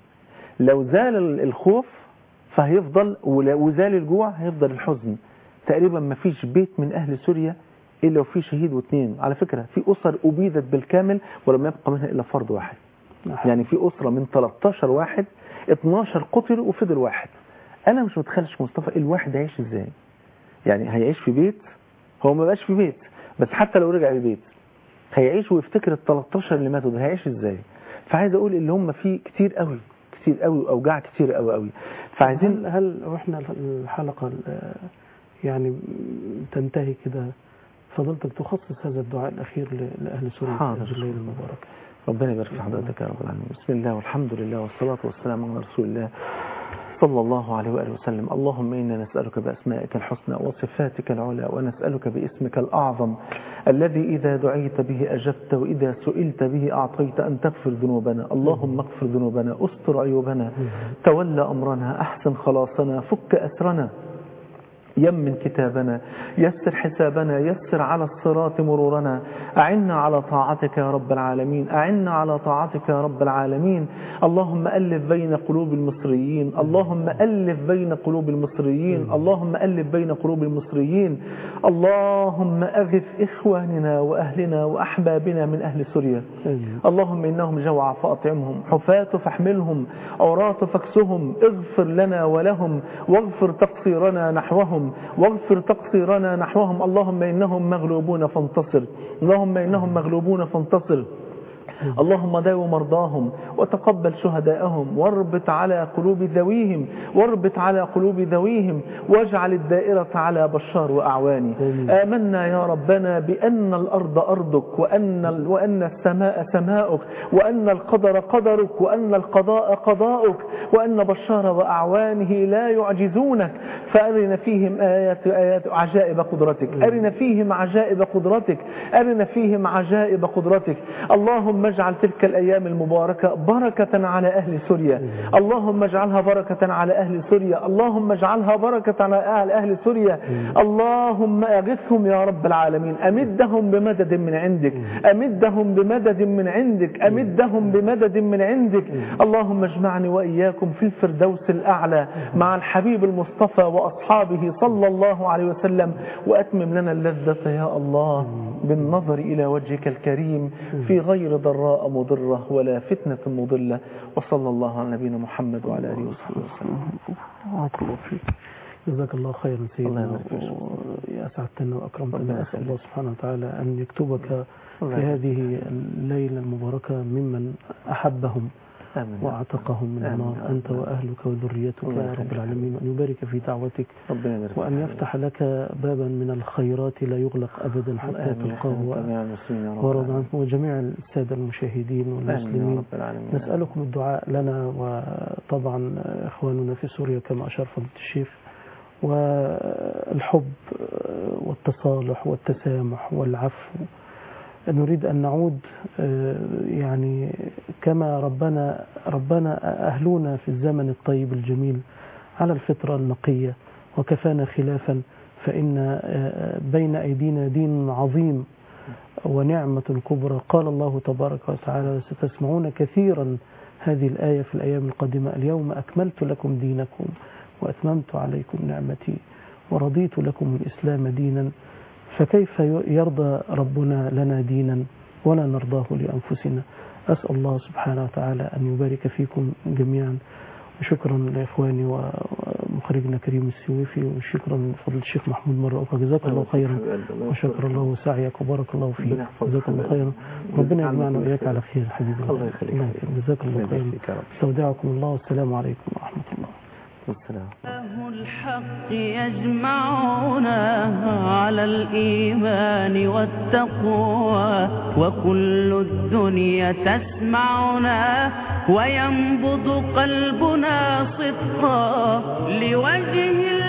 لو زال ال- الخوف فهيفضل ولو زال الجوع هيفضل الحزن تقريبا ما فيش بيت من اهل سوريا الا وفيه شهيد واثنين على فكره في اسر ابيدت بالكامل ولم يبقى منها الا فرد واحد نعم. يعني في اسره من 13 واحد 12 قتلوا وفضل واحد انا مش متخيلش مصطفى الواحد هيعيش ازاي يعني هيعيش في بيت هو ما بقاش في بيت بس حتى لو رجع البيت هيعيش ويفتكر ال 13 اللي ماتوا ده هيعيش ازاي فعايز اقول اللي هم فيه كتير قوي كتير قوي واوجاع كتير قوي قوي فعايزين هل هل واحنا الحلقه ال- يعني تنتهي كده فضلتك تخصص هذا الدعاء الاخير ل- لاهل سوريا في حاضر. هذه الليله المباركه ربنا يبارك في حضرتك يا رب العالمين بسم الله والحمد لله والصلاة والسلام على رسول الله صلى الله عليه وآله وسلم اللهم إنا نسألك بأسمائك الحسنى وصفاتك العلى ونسألك باسمك الأعظم الذي إذا دعيت به أجبت وإذا سئلت به أعطيت أن تغفر ذنوبنا اللهم اغفر ذنوبنا استر عيوبنا تولى أمرنا أحسن خلاصنا فك أسرنا يمن كتابنا يسر حسابنا يسر على الصراط مرورنا أعنا على طاعتك يا رب العالمين أعنا على طاعتك يا رب العالمين اللهم ألف بين قلوب المصريين اللهم ألف بين قلوب المصريين اللهم ألف بين قلوب المصريين اللهم أغث إخواننا وأهلنا وأحبابنا من أهل سوريا آمين. اللهم إنهم جوع فأطعمهم حفاة فاحملهم عراة فاكسهم اغفر لنا ولهم واغفر تقصيرنا نحوهم واغفر تقصيرنا نحوهم اللهم إنهم مغلوبون فانتصر اللهم إنهم مغلوبون فانتصر اللهم داو مرضاهم وتقبل شهداءهم واربط على قلوب ذويهم واربط على قلوب ذويهم واجعل الدائرة على بشار وأعوانه آمين. آمنا يا ربنا بأن الأرض أرضك وأن, ال- وأن السماء سماؤك وأن القدر قدرك وأن القضاء قضاؤك وأن بشار وأعوانه لا يعجزونك فأرنا فيهم آيات, آيات عجائب قدرتك أرنا فيهم عجائب قدرتك أرنا فيهم عجائب قدرتك اللهم اجعل تلك الأيام المباركة بركة على أهل سوريا اللهم اجعلها بركة على أهل سوريا اللهم اجعلها بركة على أهل, أهل سوريا اللهم أغثهم يا رب العالمين أمدهم بمدد من عندك أمدهم بمدد من عندك أمدهم بمدد من عندك اللهم اجمعني وإياكم في الفردوس الأعلى مع الحبيب المصطفى وأصحابه صلى الله عليه وسلم وأتمم لنا اللذة يا الله بالنظر إلى وجهك الكريم في غير ضراء مضرة ولا فتنة مضلة وصلى الله على نبينا محمد وعلى آله وصحبه وسلم بارك الله فيك جزاك الله خيرا الله سيدنا يبارك فيك. وأسعدتنا وأكرمتنا ربنا أسأل الله يخليك. سبحانه وتعالى أن يكتبك في الله يبارك هذه الليلة المباركة ممن أحبهم آمين واعتقهم من آمين. النار أنت وأهلك وذريتك الله يا رب يخليك. العالمين وأن يبارك في دعوتك ربنا يبارك وأن فيك. يفتح لك بابا من الخيرات لا يغلق أبدا حتى آمين يا تلقاه جميع المسلمين يا رب ورضى العالمين. عنكم وجميع السادة المشاهدين آمين يا والمسلمين رب العالمين نسألكم الدعاء لنا وطبعا إخواننا في سوريا كما أشار فضيلة الشيخ والحب والتصالح والتسامح والعفو نريد أن نعود آه، يعني كما ربنا ربنا أهلونا في الزمن الطيب الجميل على الفطرة النقية وكفانا خلافا فإن آه، بين أيدينا دين عظيم ونعمة كبرى قال الله تبارك وتعالى ستسمعون كثيرا هذه الآية في الأيام القادمة اليوم أكملت لكم دينكم وأتممت عليكم نعمتي ورضيت لكم الإسلام دينا فكيف يرضى ربنا لنا دينا ولا نرضاه لأنفسنا أسأل الله سبحانه وتعالى أن يبارك فيكم جميعا وشكرا لإخواني ومخرجنا كريم السويفي وشكرا لفضل الشيخ محمود مرة أخرى جزاك الله خيرا وشكر الله سعيك وبارك الله فيك ربنا يحفظك. جزاك الله خيرا ربنا يجمعنا يجعلنا وإياك خير. على خير حبيبي الله يخليك. الله يخليك. جزاك الله الله خيرا يبارك فيك يا رب. استودعكم الله والسلام عليكم ورحمة الله والسلام إله الحق يجمعنا على الإيمان والتقوى وكل الدنيا تسمعنا وينبض قلبنا صدقا لوجه